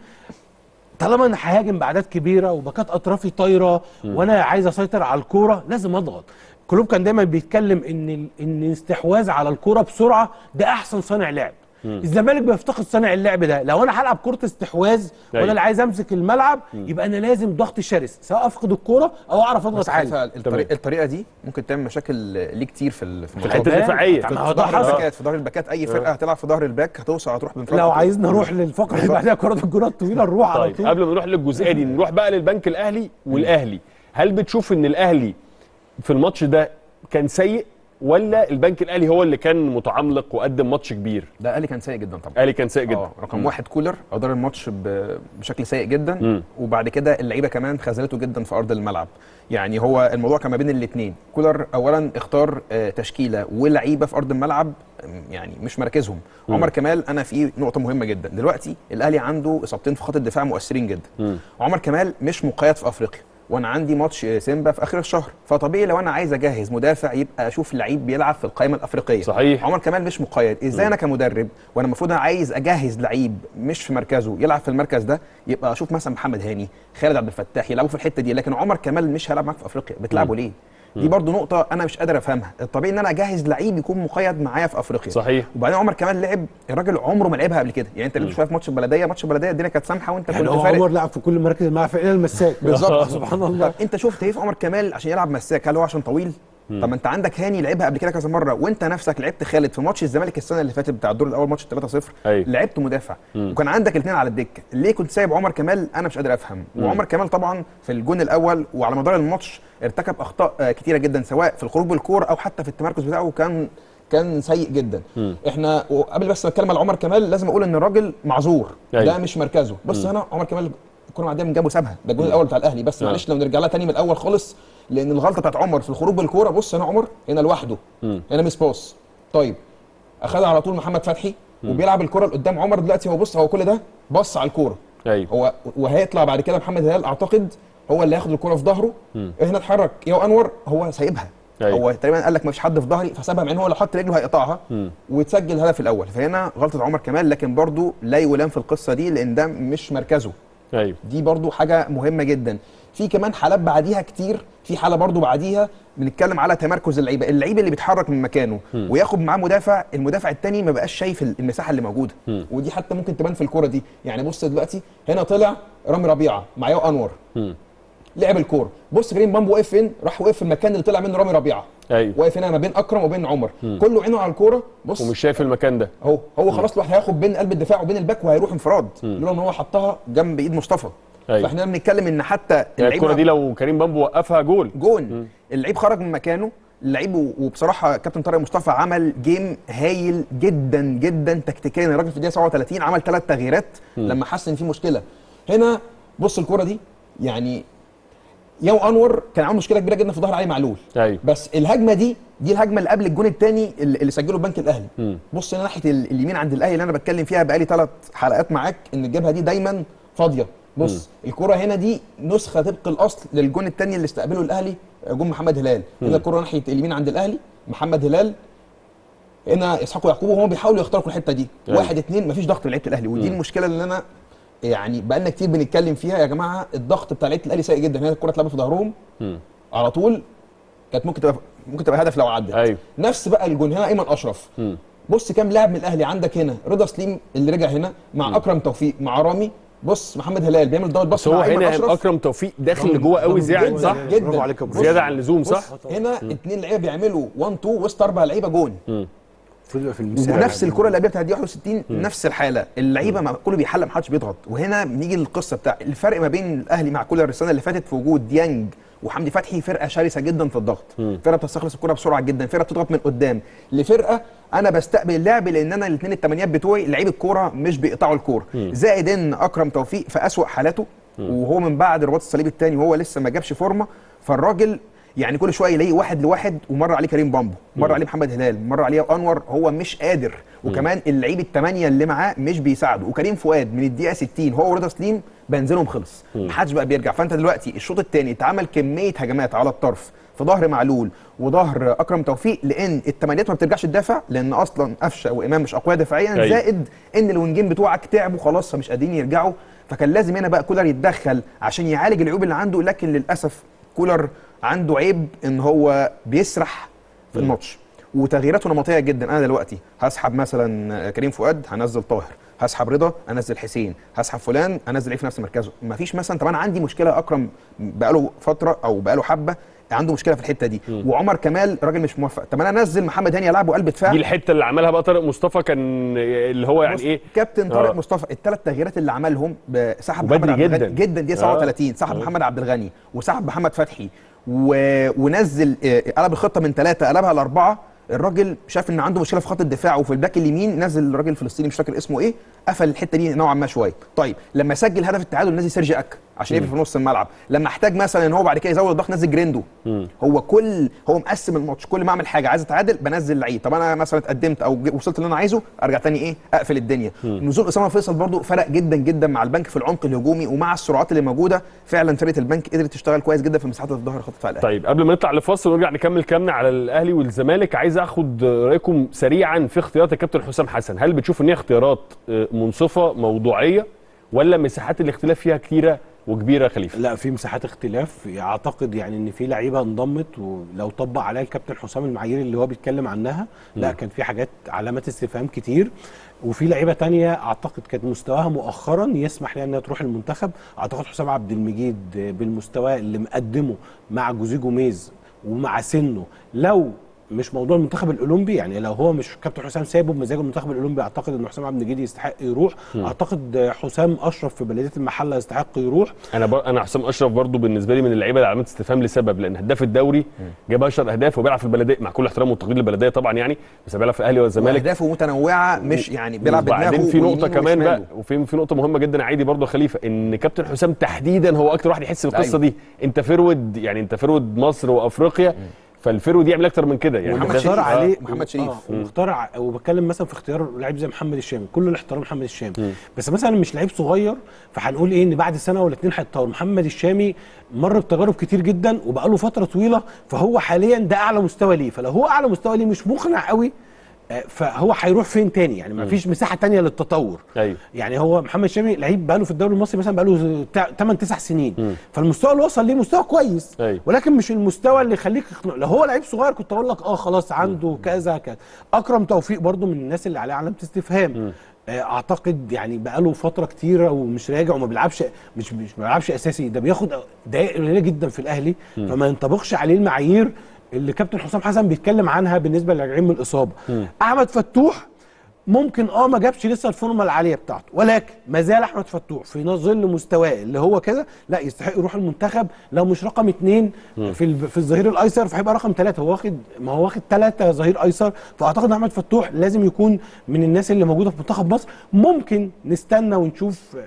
طالما انا ههاجم باعداد كبيره وباكات اطرافي طايره مم. وانا وانا عايز اسيطر على الكوره لازم اضغط كلوب كان دايما بيتكلم ان ال- ان الاستحواذ على الكوره بسرعه ده احسن صانع لعب مم. الزمالك بيفتقد صانع اللعب ده لو انا هلعب كره استحواذ أيوة. وانا اللي عايز امسك الملعب مم. يبقى انا لازم ضغط شرس سواء افقد الكوره او اعرف اضغط بس عالي عارفة الطريقة, الطريقه دي ممكن تعمل مشاكل ليه كتير في ال- في الحتة الدفاعية. في, ما في هو ده ظهر حصل. الباكات في ظهر الباكات اي فرقه آه. هتلعب في ظهر الباك هتوصل هتروح بانفراد لو عايزنا نروح للفقره اللي بعدها كره الكره الطويله نروح على طيب طول قبل ما نروح للجزئيه دي نروح بقى للبنك الاهلي والاهلي هل بتشوف ان الاهلي في الماتش ده كان سيء ولا البنك الاهلي هو اللي كان متعملق وقدم ماتش كبير ده الاهلي كان سيء جدا طبعا الاهلي كان سيء جدا اه رقم مم. واحد كولر ادار الماتش ب- بشكل سيء جدا مم. وبعد كده اللعيبه كمان خذلته جدا في ارض الملعب يعني هو الموضوع كان ما بين الاثنين كولر اولا اختار آه، تشكيله ولعيبه في ارض الملعب آم، يعني مش مركزهم مم. عمر كمال انا في نقطه مهمه جدا دلوقتي الاهلي عنده اصابتين في خط الدفاع مؤثرين جدا مم. عمر كمال مش مقيد في افريقيا وانا عندي ماتش سيمبا في اخر الشهر فطبيعي لو انا عايز اجهز مدافع يبقى اشوف لعيب بيلعب في القائمه الافريقيه صحيح عمر كمال مش مقيد ازاي مم. انا كمدرب وانا المفروض انا عايز اجهز لعيب مش في مركزه يلعب في المركز ده يبقى اشوف مثلا محمد هاني خالد عبد الفتاح يلعبوا في الحته دي لكن عمر كمال مش هيلعب معاك في افريقيا بتلعبوا مم. ليه دي مم. برضو نقطة أنا مش قادر أفهمها، الطبيعي إن أنا أجهز لعيب يكون مقيد معايا في أفريقيا. صحيح. وبعدين عمر كمال لعب الراجل عمره ما لعبها قبل كده، يعني أنت مم. لعبت شوية في ماتش البلدية، ماتش البلدية الدنيا كانت سامحة وأنت يعني كنت هو فارق عمر لعب في كل مراكز الملعب في الى المساك بالظبط سبحان الله طب انت شفت ايه في عمر كمال عشان يلعب مساك هل هو عشان طويل مم. طب ما انت عندك هاني لعبها قبل كده كذا مره وانت نفسك لعبت خالد في ماتش الزمالك السنه اللي فاتت بتاع الدور الاول ماتش 3-0 أيوة. لعبت مدافع مم. وكان عندك الاثنين على الدكه ليه كنت سايب عمر كمال انا مش قادر افهم مم. وعمر كمال طبعا في الجون الاول وعلى مدار الماتش ارتكب اخطاء آه، كتيره جدا سواء في الخروج بالكوره او حتى في التمركز بتاعه كان كان سيء جدا مم. احنا وقبل بس ما اتكلم على عمر كمال لازم اقول ان الراجل معذور أيوة. ده مش مركزه بص مم. هنا عمر كمال الكوره معديه من جنبه سابها ده الجون مم. الاول بتاع الاهلي بس آه. معلش لو نرجع لها تاني من الاول خالص لان الغلطه بتاعت عمر في الخروج بالكوره بص هنا عمر هنا لوحده مم. هنا مس باص طيب اخدها على طول محمد فتحي مم. وبيلعب الكره لقدام عمر دلوقتي هو بص هو كل ده بص على الكوره ايوه هو وهيطلع بعد كده محمد هلال اعتقد هو اللي هياخد الكوره في ظهره مم. هنا اتحرك يا انور هو سايبها أيوة. هو تقريبا قال لك مفيش حد في ظهري فسابها مع ان هو لو حط رجله هيقطعها مم. وتسجل الهدف الاول فهنا غلطه عمر كمال لكن برضو لا يلام في القصه دي لان ده مش مركزه ايوه دي برضو حاجه مهمه جدا في كمان حالات بعديها كتير في حاله برضو بعديها بنتكلم على تمركز اللعيبه اللعيب اللي بيتحرك من مكانه مم. وياخد معاه مدافع المدافع التاني ما بقاش شايف المساحه اللي موجوده مم. ودي حتى ممكن تبان في الكوره دي يعني بص دلوقتي هنا طلع رامي ربيعه معاه انور مم. لعب الكوره بص كريم بامبو وقف فين راح وقف في المكان اللي طلع منه رامي ربيعه ايوه واقف هنا ما بين اكرم وبين عمر مم. كله عينه على الكوره بص ومش شايف المكان ده اهو هو خلاص لوحده هياخد بين قلب الدفاع وبين الباك وهيروح انفراد مم. لولا ان هو حطها جنب ايد مصطفى أيوة. فاحنا بنتكلم ان حتى يعني اللعيب الكره دي لو كريم بامبو وقفها جول جون اللعيب خرج من مكانه اللعيب و- وبصراحه كابتن طارق مصطفى عمل جيم هايل جدا جدا تكتيكيا الراجل في الدقيقه 37 عمل ثلاث تغييرات مم. لما حس ان في مشكله هنا بص الكره دي يعني ياو انور كان عنده مشكله كبيره جدا في ظهر علي معلول ايوه بس الهجمه دي دي الهجمه اللي قبل الجون الثاني اللي اللي سجله البنك الاهلي مم. بص هنا ناحيه ال- اليمين عند الاهلي اللي انا بتكلم فيها بقالي ثلاث حلقات معاك ان الجبهه دي دايما فاضيه بص الكره هنا دي نسخه طبق الاصل للجون الثاني اللي استقبله الاهلي جون محمد هلال مم. هنا الكره ناحيه اليمين عند الاهلي محمد هلال هنا اسحاق يعقوب وهم بيحاولوا يخترقوا الحته دي أيوة. واحد اتنين مفيش ضغط من لعيبه الاهلي ودي مم. المشكله اللي انا يعني بقالنا كتير بنتكلم فيها يا جماعه الضغط بتاع لعيبه الاهلي سيء جدا هنا الكره اتلعبت في ظهرهم مم. على طول كانت ممكن تبقى ممكن تبقى هدف لو عدت ايوه نفس بقى الجون هنا ايمن اشرف مم. بص كام لاعب من الاهلي عندك هنا رضا سليم اللي رجع هنا مع اكرم توفيق مع رامي بص محمد هلال بيعمل ضغط بس بص هو مع ايمن هنا اشرف اكرم توفيق داخل لجوه قوي زياده صح جدا زياده عن اللزوم صح بص هنا اتنين لعيبه بيعملوا 1 2 وسط اربع لعيبه جون مم. في ونفس الكره اللي قبلها بتاعت دي 61 نفس الحاله اللعيبه ما كله بيحلق ما حدش بيضغط وهنا بنيجي للقصه بتاع الفرق ما بين الاهلي مع كولر السنه اللي فاتت في وجود ديانج وحمدي فتحي فرقه شرسه جدا في الضغط مم. فرقه بتستخلص الكره بسرعه جدا فرقه بتضغط من قدام لفرقه انا بستقبل اللعب لان انا الاثنين التمانيات بتوعي لعيب الكوره مش بيقطعوا الكوره مم. زائد ان اكرم توفيق في اسوا حالاته وهو من بعد الرباط الصليبي الثاني وهو لسه ما جابش فورمه فالراجل يعني كل شويه يلاقيه واحد لواحد ومره عليه كريم بامبو مره مم. عليه محمد هلال مره عليه انور هو مش قادر وكمان اللعيب الثمانيه اللي معاه مش بيساعده وكريم فؤاد من الدقيقه 60 هو ورضا سليم بنزلهم خلص مم. محدش بقى بيرجع فانت دلوقتي الشوط الثاني اتعمل كميه هجمات على الطرف في ظهر معلول وظهر اكرم توفيق لان الثمانيات ما بترجعش تدافع لان اصلا قفشه وامام مش اقوياء دفاعيا أيوة. زائد ان الوينجين بتوعك تعبوا خلاص فمش قادرين يرجعوا فكان لازم هنا بقى كولر يتدخل عشان يعالج العيوب اللي عنده لكن للاسف كولر عنده عيب ان هو بيسرح في الماتش وتغييراته نمطيه جدا انا دلوقتي هسحب مثلا كريم فؤاد هنزل طاهر هسحب رضا انزل حسين هسحب فلان انزل ايه في نفس مركزه مفيش مثلا طب انا عندي مشكله اكرم بقاله فتره او بقاله حبه عنده مشكله في الحته دي وعمر كمال راجل مش موفق طب انا انزل محمد هاني العبه قلب دفاع دي الحته اللي عملها بقى طارق مصطفى كان اللي هو يعني بص، ايه كابتن طارق آه. مصطفى الثلاث تغييرات اللي عملهم سحب وبدري محمد عبد جدا. الغني جدا دي آه. 37 سحب آه. محمد عبد الغني وسحب محمد فتحي و... ونزل آه، قلب الخطه من ثلاثه قلبها لاربعه الراجل شاف ان عنده مشكله في خط الدفاع وفي الباك اليمين نزل الراجل الفلسطيني مش فاكر اسمه ايه قفل الحته دي نوعا ما شويه طيب لما سجل هدف التعادل نزل سيرجي اك عشان يقفل في نص الملعب لما احتاج مثلا ان هو بعد كده يزود الضغط نزل جريندو مم. هو كل هو مقسم الماتش كل ما اعمل حاجه عايز اتعادل بنزل لعيب طب انا مثلا اتقدمت او ج- وصلت اللي انا عايزه ارجع تاني ايه اقفل الدنيا مم. نزول اسامه فيصل برضو فرق جدا جدا مع البنك في العمق الهجومي ومع السرعات اللي موجوده فعلا فرقه البنك قدرت تشتغل كويس جدا في مساحات الظهر خط دفاع الاهلي طيب قبل ما نطلع لفاصل ونرجع نكمل كلامنا على الاهلي والزمالك عايز اخد رايكم سريعا في اختيارات الكابتن حسام حسن هل بتشوف ان هي اختيارات آه، منصفه موضوعيه ولا مساحات الاختلاف فيها كتيره وكبيره يا خليفه لا في مساحات اختلاف اعتقد يعني ان في لعيبه انضمت ولو طبق عليها الكابتن حسام المعايير اللي هو بيتكلم عنها لا مم. كان في حاجات علامات استفهام كتير وفي لعيبه تانية اعتقد كانت مستواها مؤخرا يسمح لها انها تروح المنتخب اعتقد حسام عبد المجيد بالمستوى اللي مقدمه مع جوزيه جوميز ومع سنه لو مش موضوع المنتخب الاولمبي يعني لو هو مش كابتن حسام سايبه بمزاجه المنتخب الاولمبي اعتقد ان حسام عبد المجيد يستحق يروح مم. اعتقد حسام اشرف في بلديه المحله يستحق يروح انا بر... انا حسام اشرف برضو بالنسبه لي من اللعيبه اللي علامات استفهام لسبب لان هداف الدوري جاب 10 اهداف وبيلعب في البلديه مع كل احترامه والتقدير للبلديه طبعا يعني بس بيلعب في الاهلي والزمالك اهدافه متنوعه مش يعني بيلعب بدماغه وبعدين في نقطه ويمينه كمان بقى وشماله. وفي في نقطه مهمه جدا عادي برضو يا خليفه ان كابتن حسام تحديدا هو اكتر واحد يحس بالقصه أيوة. دي انت فرود يعني انت فرود مصر وافريقيا فالفرود يعمل اكتر من كده يعني محمد ده- شريف. عليه آه، محمد شريف. آه ومختار ع- وبتكلم مثلا في اختيار لعيب زي محمد الشامي كل الاحترام محمد الشامي بس مثلا مش لعيب صغير فهنقول ايه ان بعد سنه ولا اتنين هيتطور محمد الشامي مر بتجارب كتير جدا وبقى له فتره طويله فهو حاليا ده اعلى مستوى ليه فلو هو اعلى مستوى ليه مش مقنع قوي آه، فهو هيروح فين تاني يعني ما فيش مساحه تانية للتطور ايوه يعني هو محمد الشامي لعيب بقاله في الدوري المصري مثلا بقاله بتاع 8 9 سنين فالمستوى اللي وصل ليه مستوى كويس أيوة. ولكن مش المستوى اللي يخليك يخنق. لو هو لعيب صغير كنت اقول لك اه خلاص عنده كذا كذا اكرم توفيق برضو من الناس اللي عليه علامه استفهام آه، اعتقد يعني بقاله فتره كتيره ومش راجع وما بيلعبش مش مش ما بيلعبش اساسي ده بياخد دقائق قليله جدا في الاهلي مم. فما ينطبقش عليه المعايير اللي كابتن حسام حسن بيتكلم عنها بالنسبه للاجعين من الاصابه احمد فتوح ممكن اه ما جابش لسه الفورمه العاليه بتاعته ولكن ما زال احمد فتوح في ظل مستواه اللي هو كده لا يستحق يروح المنتخب لو مش رقم اثنين مم. في ال- في الظهير الايسر فهيبقى رقم ثلاثه هو واخد ما هو واخد ثلاثه ظهير ايسر فاعتقد ان احمد فتوح لازم يكون من الناس اللي موجوده في منتخب مصر ممكن نستنى ونشوف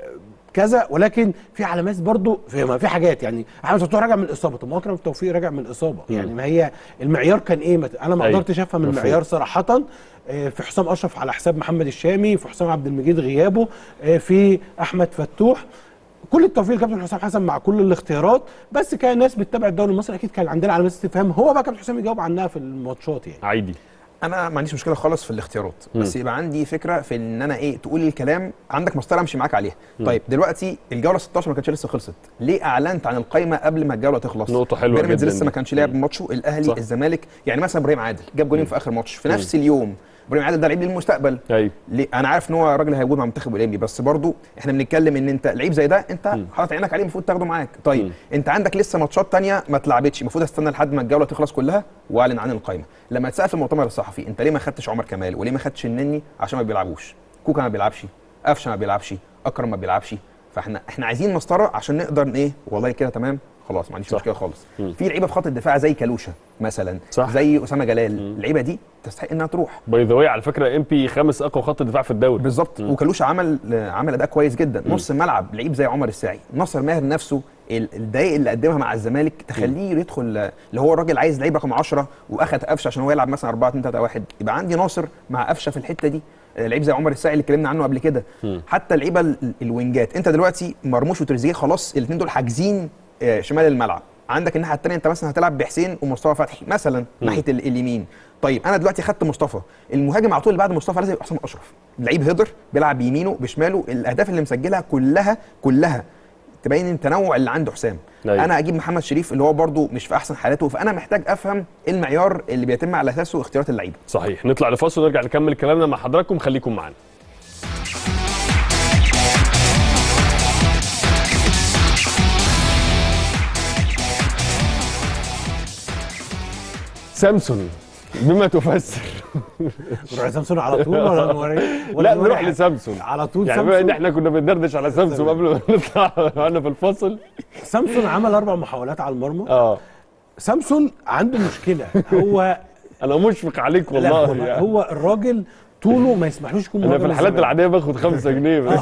كذا ولكن في علامات برضو في ما في حاجات يعني احمد فتوح راجع من الاصابه طب ما اكرم توفيق راجع من الاصابه مم. يعني ما هي المعيار كان ايه ما- انا ما أيوة. قدرتش افهم مفهوم. المعيار صراحه آه، في حسام اشرف على حساب محمد الشامي في حسام عبد المجيد غيابه آه، في احمد فتوح كل التوفيق لكابتن حسام حسن مع كل الاختيارات بس كان ناس بتتابع الدوري المصري اكيد كان عندنا علامات استفهام هو بقى كابتن حسام يجاوب عنها في الماتشات يعني عادي انا ما عنديش مشكله خالص في الاختيارات مم. بس يبقى عندي فكره في ان انا ايه تقول الكلام عندك مسطره امشي معاك عليها مم. طيب دلوقتي الجوله 16 ما كانتش لسه خلصت ليه اعلنت عن القائمه قبل ما الجوله تخلص نقطة حلوة بيراميدز جداً لسه دي. ما كانش لعب ماتشه الاهلي صح. الزمالك يعني مثلا ابراهيم عادل جاب جولين مم. في اخر ماتش في مم. نفس اليوم ابراهيم عادل ده لعيب للمستقبل ايوه ليه انا عارف ان هو راجل هيوجد مع المنتخب الاولمبي بس برضو احنا بنتكلم ان انت لعيب زي ده انت حاطط عينك عليه المفروض تاخده معاك طيب مم. انت عندك لسه ماتشات تانية ما اتلعبتش المفروض استنى لحد ما الجوله تخلص كلها واعلن عن القائمه لما اتسال في المؤتمر الصحفي انت ليه ما خدتش عمر كمال وليه ما خدتش النني عشان ما بيلعبوش كوكا ما بيلعبش قفشه ما بيلعبش اكرم ما بيلعبش فاحنا احنا عايزين مسطره عشان نقدر ن- ايه والله كده تمام خلاص ما عنديش مشكله خالص مم. في لعيبه في خط الدفاع زي كالوشا مثلا صح. زي اسامه جلال اللعيبه دي تستحق انها تروح باي ذا واي على فكره ام بي خامس اقوى خط دفاع في الدوري بالظبط وكالوش عمل عمل اداء كويس جدا مم. نص الملعب لعيب زي عمر الساعي ناصر ماهر نفسه ال- الدقايق اللي قدمها مع الزمالك تخليه يدخل اللي هو الراجل عايز لعيب رقم 10 واخد قفشه عشان هو يلعب مثلا 4 2 3 1 يبقى عندي ناصر مع قفشه في الحته دي آه، لعيب زي عمر الساعي اللي اتكلمنا عنه قبل كده مم. حتى اللعيبه ال- الوينجات انت دلوقتي مرموش وتريزيجيه خلاص الاثنين دول حاجزين آه، شمال الملعب عندك الناحيه الثانيه انت مثلا هتلعب بحسين ومصطفى فتحي مثلا ناحيه ال- اليمين طيب انا دلوقتي خدت مصطفى المهاجم على طول اللي بعد مصطفى لازم يبقى حسام اشرف لعيب هيدر بيلعب بيمينه بشماله الاهداف اللي مسجلها كلها كلها تبين التنوع اللي عنده حسام أيوة. انا اجيب محمد شريف اللي هو برده مش في احسن حالاته فانا محتاج افهم إيه المعيار اللي بيتم على اساسه اختيارات اللعيبه صحيح نطلع لفاصل ونرجع نكمل كلامنا مع حضراتكم خليكم معانا سامسون بما تفسر نروح سامسون على طول ولا نوري لا نروح لسامسون على طول يعني بما ان احنا كنا بندردش على سامسون قبل ما نطلع انا في الفاصل سامسون عمل اربع محاولات على المرمى اه سامسون عنده مشكله هو انا مشفق عليك لا والله هو, يعني. هو الراجل طوله ما يسمحلوش يكون انا مهاجم في الحالات الزمالك. العاديه باخد 5 جنيه بس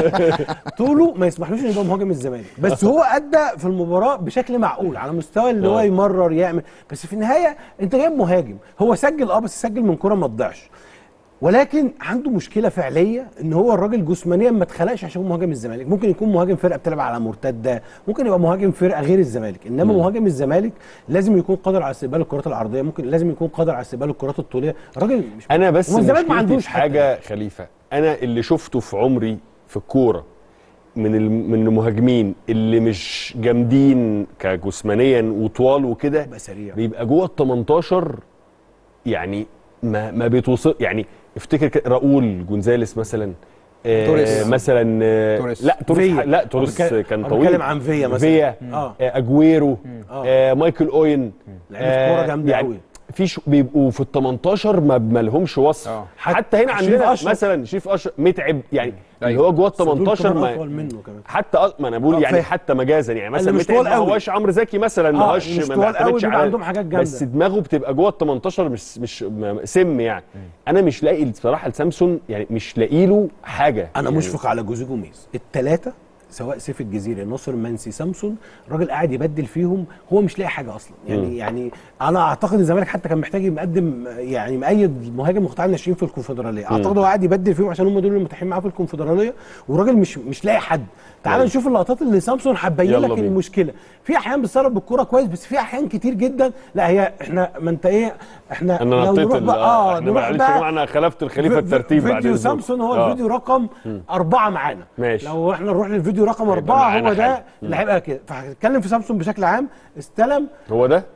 طوله ما يسمحلوش انه يبقى مهاجم الزمالك بس هو ادى في المباراه بشكل معقول على مستوى اللي هو آه. يمرر يعمل بس في النهايه انت جايب مهاجم هو سجل اه بس سجل من كره ما تضيعش ولكن عنده مشكله فعليه ان هو الراجل جسمانيا ما اتخلقش عشان يكون مهاجم الزمالك ممكن يكون مهاجم فرقه بتلعب على مرتده ممكن يبقى مهاجم فرقه غير الزمالك انما مم. مهاجم الزمالك لازم يكون قادر على استقبال الكرات العرضيه ممكن لازم يكون قادر على استقبال الكرات الطوليه الراجل مش انا بس هو الزمالك ما مشكلتي عندوش في حاجه خليفه انا اللي شفته في عمري في الكوره من الم- من المهاجمين اللي مش جامدين كجسمانيا وطوال وكده بيبقى سريع بيبقى جوه ال 18 يعني ما ما بيتوصل يعني افتكر كده راؤول جونزاليس مثلا آه توريس. مثلا آه توريس. لا توريس فيا. لا هو توريس بيتكلم- كان هو طويل بيتكلم عن فيا مثلا. فيا مم. آه اجويرو آه. آه مايكل اوين لعيبة كورة جامدة أوي. في شو بيبقوا في ال 18 ما ما لهمش وصف حتى هنا شريف عندنا أشرف. مثلا شريف اشرف متعب يعني اللي هو جوه ال بس دول 18 كمان ما اطول منه كمان حتى أ- ما انا بقول آه، يعني فاهم. حتى مجازا يعني مثلا اللي مش متعب طوال ما قوي. هواش عمرو زكي مثلا ما آه، هوش مش ما طوال قوي بيعتمدش بيبقى على عندهم حاجات جامدة. بس دماغه بتبقى جوه ال 18 مش مش م- سم يعني انا مش لاقي بصراحه لسامسون يعني مش لاقي له حاجه انا يعني مشفق على جوزيه جوميز الثلاثه سواء سيف الجزيري ناصر منسي سامسون الراجل قاعد يبدل فيهم هو مش لاقي حاجه اصلا يعني مم. يعني انا اعتقد الزمالك حتى كان محتاج يقدم يعني مؤيد مهاجم مقطع الناشئين في الكونفدراليه مم. اعتقد هو قاعد يبدل فيهم عشان هم دول اللي متاحين معاه في الكونفدراليه والراجل مش مش لاقي حد تعال أيوة. نشوف اللقطات اللي سامسون هتبين يلا لك بينا. المشكله في احيان بيتصرف بالكوره كويس بس في احيان كتير جدا لا هي احنا ما انت ايه احنا انا لو نطيت نروح ال- بقى- اه احنا نروح معلش بقى يا جماعه انا خلفت الخليفه في- الترتيب بعد فيديو إذنكم. سامسون هو آه. الفيديو رقم مم. أربعة معانا ماشي. لو احنا نروح للفيديو رقم أربعة معانا هو ده حاجة. اللي مم. هيبقى كده فهنتكلم في سامسون بشكل عام استلم هو ده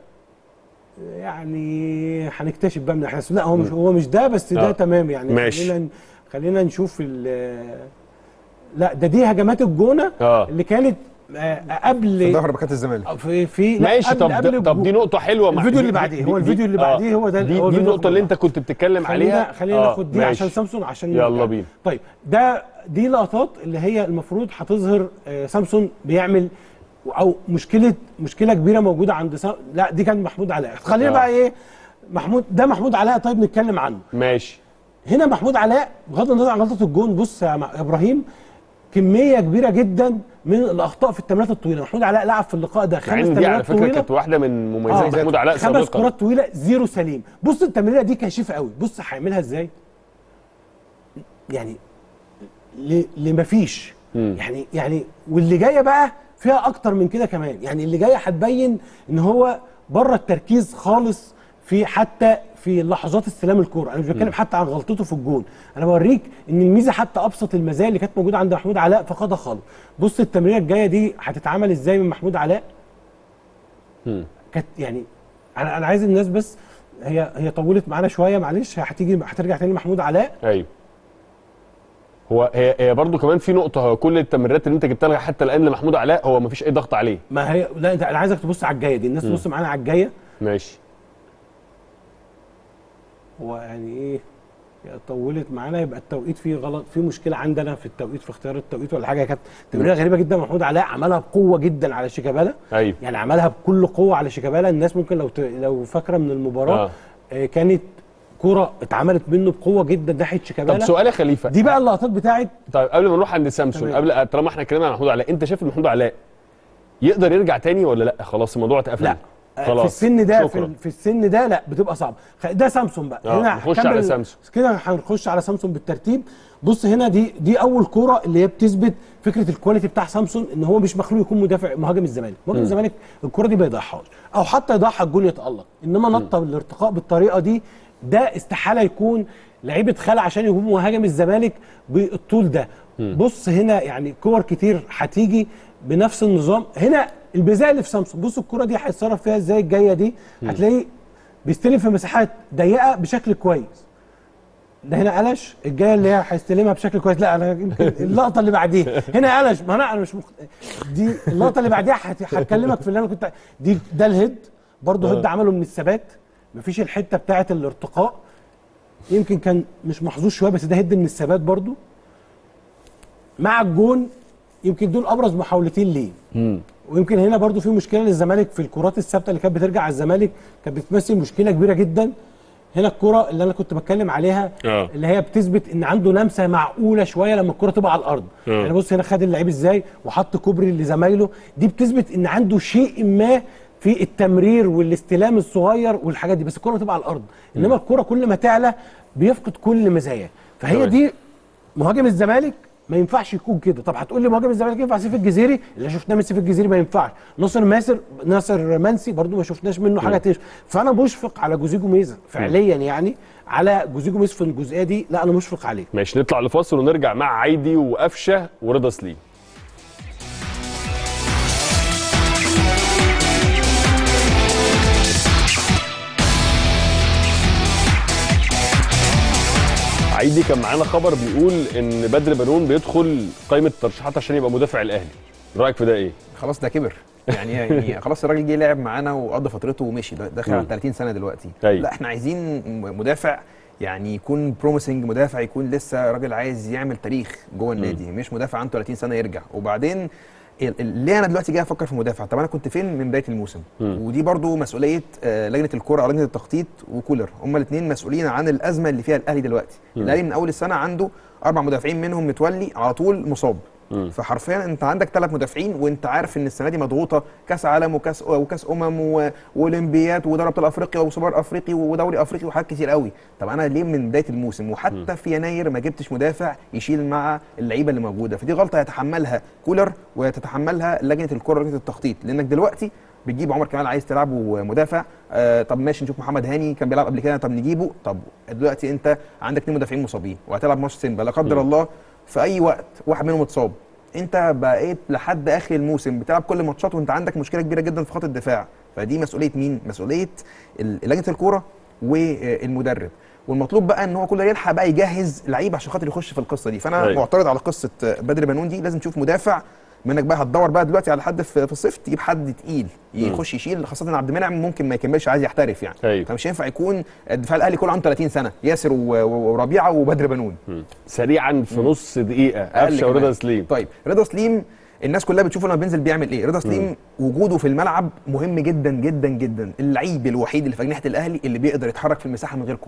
يعني هنكتشف بقى من الاحداث لا هو مش هو مش ده بس ده آه. تمام يعني ماشي. خلينا خلينا نشوف ال لا ده دي هجمات الجونه آه. اللي كانت آه، قبل في ظهر باكات الزمالك في في لا، ماشي قبل- طب قبل ده- طب دي الجو- نقطة حلوة مع- الفيديو دي- اللي دي- بعديه دي- هو الفيديو اللي آه. بعديه هو ده دي, هو دي الفيديو النقطة اللي انت كنت بتتكلم خلينا عليها خلينا آه، ناخد دي ماشي. عشان سامسونج عشان يلا نرجع. بينا طيب ده دي لقطات اللي هي المفروض هتظهر آه، سامسونج بيعمل او مشكله مشكله كبيره موجوده عند سام... لا دي كان محمود علاء خلينا آه. بقى ايه محمود ده محمود علاء طيب نتكلم عنه ماشي هنا محمود علاء بغض النظر عن غلطه الجون بص يا م- يا ابراهيم كميه كبيره جدا من الاخطاء في التمريرات الطويله محمود علاء لعب في اللقاء ده مع خمس ان دي على تمريرات فكره طويله كانت واحده من مميزات آه، محمود علاء خمس سابقا كرات طويله زيرو سليم بص التمريره دي كشيفه قوي بص هيعملها ازاي يعني ل- لمفيش يعني يعني واللي جايه بقى فيها اكتر من كده كمان يعني اللي جايه هتبين ان هو بره التركيز خالص في حتى في لحظات استلام الكوره انا مش بتكلم مم. حتى عن غلطته في الجون انا بوريك ان الميزه حتى ابسط المزايا اللي كانت موجوده عند محمود علاء فقدها خالص بص التمريره الجايه دي هتتعمل ازاي من محمود علاء كانت يعني انا انا عايز الناس بس هي هي طولت معانا شويه معلش هتيجي هترجع تاني محمود علاء ايوه هو هي هي برضه كمان في نقطه هو كل التمريرات اللي انت جبتها لها حتى الان لمحمود علاء هو ما فيش اي ضغط عليه ما هي لا انت انا عايزك تبص على الجايه دي الناس مم. تبص معانا على الجايه ماشي هو يعني ايه يا طولت معانا يبقى التوقيت فيه غلط في مشكله عندنا في التوقيت في اختيار التوقيت ولا حاجه كانت تمريره غريبه جدا محمود علاء عملها بقوه جدا على شيكابالا ايوه يعني عملها بكل قوه على شيكابالا الناس ممكن لو ت... لو فاكره من المباراه آه. آه. كانت كرة اتعملت منه بقوه جدا ناحيه شيكابالا طب سؤال يا خليفه دي بقى اللقطات بتاعت طيب قبل ما نروح عند سامسون تمام. قبل طالما احنا اتكلمنا عن محمود علاء انت شايف ان محمود علاء يقدر يرجع تاني ولا لا خلاص الموضوع اتقفل لا خلاص في السن ده في, شكرا ال- في السن ده لا بتبقى صعبه خ- ده سامسون بقى آه، نخش على هكمل- سامسون. كده هنخش على سامسون بالترتيب بص هنا دي دي اول كوره اللي هي بتثبت فكره الكواليتي بتاع سامسون ان هو مش مخلوق يكون مدافع مهاجم الزمالك مهاجم مم. الزمالك الكوره دي ما يضيعهاش او حتى يضيعها الجون يتالق انما نطه بالارتقاء بالطريقه دي ده استحاله يكون لعيبه خلع عشان يكون مهاجم الزمالك بالطول ده مم. بص هنا يعني كور كتير هتيجي بنفس النظام هنا البذاء اللي في سامسونج بص الكره دي هيتصرف فيها ازاي الجايه دي مم. هتلاقيه بيستلم في مساحات ضيقه بشكل كويس ده هنا قلش الجايه اللي هي هيستلمها بشكل كويس لا انا يمكن اللقطه اللي بعديها هنا قلش ما انا انا مش مخ... دي اللقطه اللي بعديها هت- هتكلمك في اللي انا كنت دي ده الهيد برضه آه. هيد عمله من الثبات مفيش الحته بتاعه الارتقاء يمكن كان مش محظوظ شويه بس ده هيد من الثبات برضه مع الجون يمكن دول ابرز محاولتين ليه ويمكن هنا برضو في مشكله للزمالك في الكرات الثابته اللي كانت بترجع على الزمالك كانت بتمثل مشكله كبيره جدا هنا الكره اللي انا كنت بتكلم عليها آه. اللي هي بتثبت ان عنده لمسه معقوله شويه لما الكره تبقى على الارض آه. يعني بص هنا خد اللعيب ازاي وحط كوبري لزمايله دي بتثبت ان عنده شيء ما في التمرير والاستلام الصغير والحاجات دي بس الكره تبقى على الارض انما الكره كل ما تعلى بيفقد كل مزاياه فهي تمام. دي مهاجم الزمالك ما ينفعش يكون كده طب هتقول لي مهاجم الزمالك ينفع سيف الجزيري اللي شفناه من سيف الجزيري ما ينفعش ناصر ماسر ناصر منسي برضو ما شفناش منه حاجه تشفق فانا بشفق على جوزيه جوميز فعليا يعني على جوزيه جوميز في الجزئيه دي لا انا مشفق عليه ماشي نطلع لفاصل ونرجع مع عايدي وقفشه ورضا سليم عايدي كان معانا خبر بيقول ان بدر بنون بيدخل قائمه الترشيحات عشان يبقى مدافع الاهلي رايك في ده ايه خلاص ده كبر يعني يعني خلاص الراجل جه لعب معانا وقضى فترته ومشي ده داخل على مم. 30 سنه دلوقتي أيوة. لا احنا عايزين مدافع يعني يكون بروميسنج مدافع يكون لسه راجل عايز يعمل تاريخ جوه النادي مش مدافع عنده 30 سنه يرجع وبعدين ال- ال- ليه انا دلوقتي جاي افكر في مدافع طب انا كنت فين من بدايه الموسم مم. ودي برضو مسؤوليه آه، لجنه الكره او لجنه التخطيط وكولر هم الاثنين مسؤولين عن الازمه اللي فيها الاهلي دلوقتي مم. الاهلي من اول السنه عنده اربع مدافعين منهم متولي على طول مصاب مم. فحرفيا انت عندك ثلاث مدافعين وانت عارف ان السنه دي مضغوطه كاس عالم وكاس وكاس امم و- واولمبيات ودوري ابطال افريقيا وسوبر افريقي ودوري افريقي وحاجات كتير قوي طب انا ليه من بدايه الموسم وحتى في يناير ما جبتش مدافع يشيل مع اللعيبه اللي موجوده فدي غلطه يتحملها كولر وتتحملها لجنه الكره لجنه التخطيط لانك دلوقتي بتجيب عمر كمال عايز تلعبه مدافع آه طب ماشي نشوف محمد هاني كان بيلعب قبل كده طب نجيبه طب دلوقتي انت عندك اثنين مدافعين مصابين وهتلعب ماتش سيمبا لا قدر مم. الله في اي وقت واحد منهم اتصاب انت بقيت لحد اخر الموسم بتلعب كل الماتشات وانت عندك مشكله كبيره جدا في خط الدفاع فدي مسؤوليه مين مسؤوليه ال- لجنه الكوره والمدرب والمطلوب بقى ان هو كل يلحق بقى يجهز لعيب عشان خاطر يخش في القصه دي فانا أيوة. معترض على قصه بدر بنون دي لازم تشوف مدافع منك بقى هتدور بقى دلوقتي على حد في في الصيف تجيب حد تقيل يخش يشيل خاصه ان عبد المنعم ممكن ما يكملش عايز يحترف يعني أيوة. فمش هينفع يكون الدفاع الاهلي كله عنده 30 سنه ياسر و- و- وربيعه وبدر بنون سريعا في نص دقيقه أقل قفشه ورضا كمان. سليم طيب رضا سليم الناس كلها بتشوفه لما بينزل بيعمل ايه رضا سليم وجوده في الملعب مهم جدا جدا جدا اللعيب الوحيد اللي في اجنحه الاهلي اللي بيقدر يتحرك في المساحه من غير كوره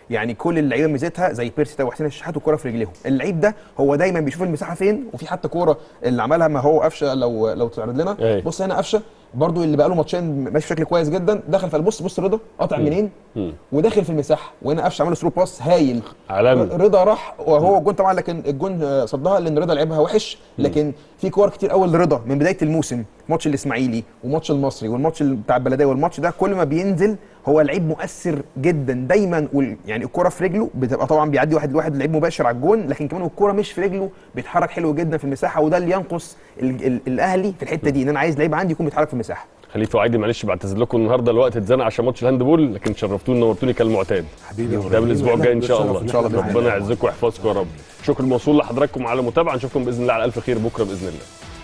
يعني كل اللعيبه ميزتها زي بيرسي تاو وحسين الشحات والكره في رجليهم اللعيب ده هو دايما بيشوف المساحه فين وفي حتى كوره اللي عملها ما هو قفشه لو لو تعرض لنا أي. بص هنا قفشه برضو اللي بقى له ماتشين ماشي بشكل كويس جدا دخل في بص بص رضا قطع منين مم. وداخل في المساحه وهنا قفشه عمل ثرو باس هايل عالمي. رضا راح وهو الجون طبعا لكن الجون آه، صدها لان رضا لعبها وحش لكن في كور كتير قوي لرضا من بدايه الموسم ماتش الاسماعيلي وماتش المصري والماتش بتاع البلديه والماتش ده كل ما بينزل هو لعيب مؤثر جدا دايما وال- يعني الكره في رجله بتبقى طبعا بيعدي واحد لواحد لعيب مباشر على الجون لكن كمان الكره مش في رجله بيتحرك حلو جدا في المساحه وده اللي ينقص ال ال الاهلي في الحته دي ان انا عايز لعيب عندي يكون بيتحرك في المساحه خليفه وعيدي معلش بعتذر لكم النهارده الوقت اتزنق عشان ماتش الهاندبول لكن شرفتوني نورتوني كالمعتاد حبيبي ده الاسبوع الجاي ان شاء الله إن شاء الله بإذن ربنا يعزكم ويحفظكم يا رب شكر موصول لحضراتكم على المتابعه نشوفكم باذن الله على الف خير بكره باذن الله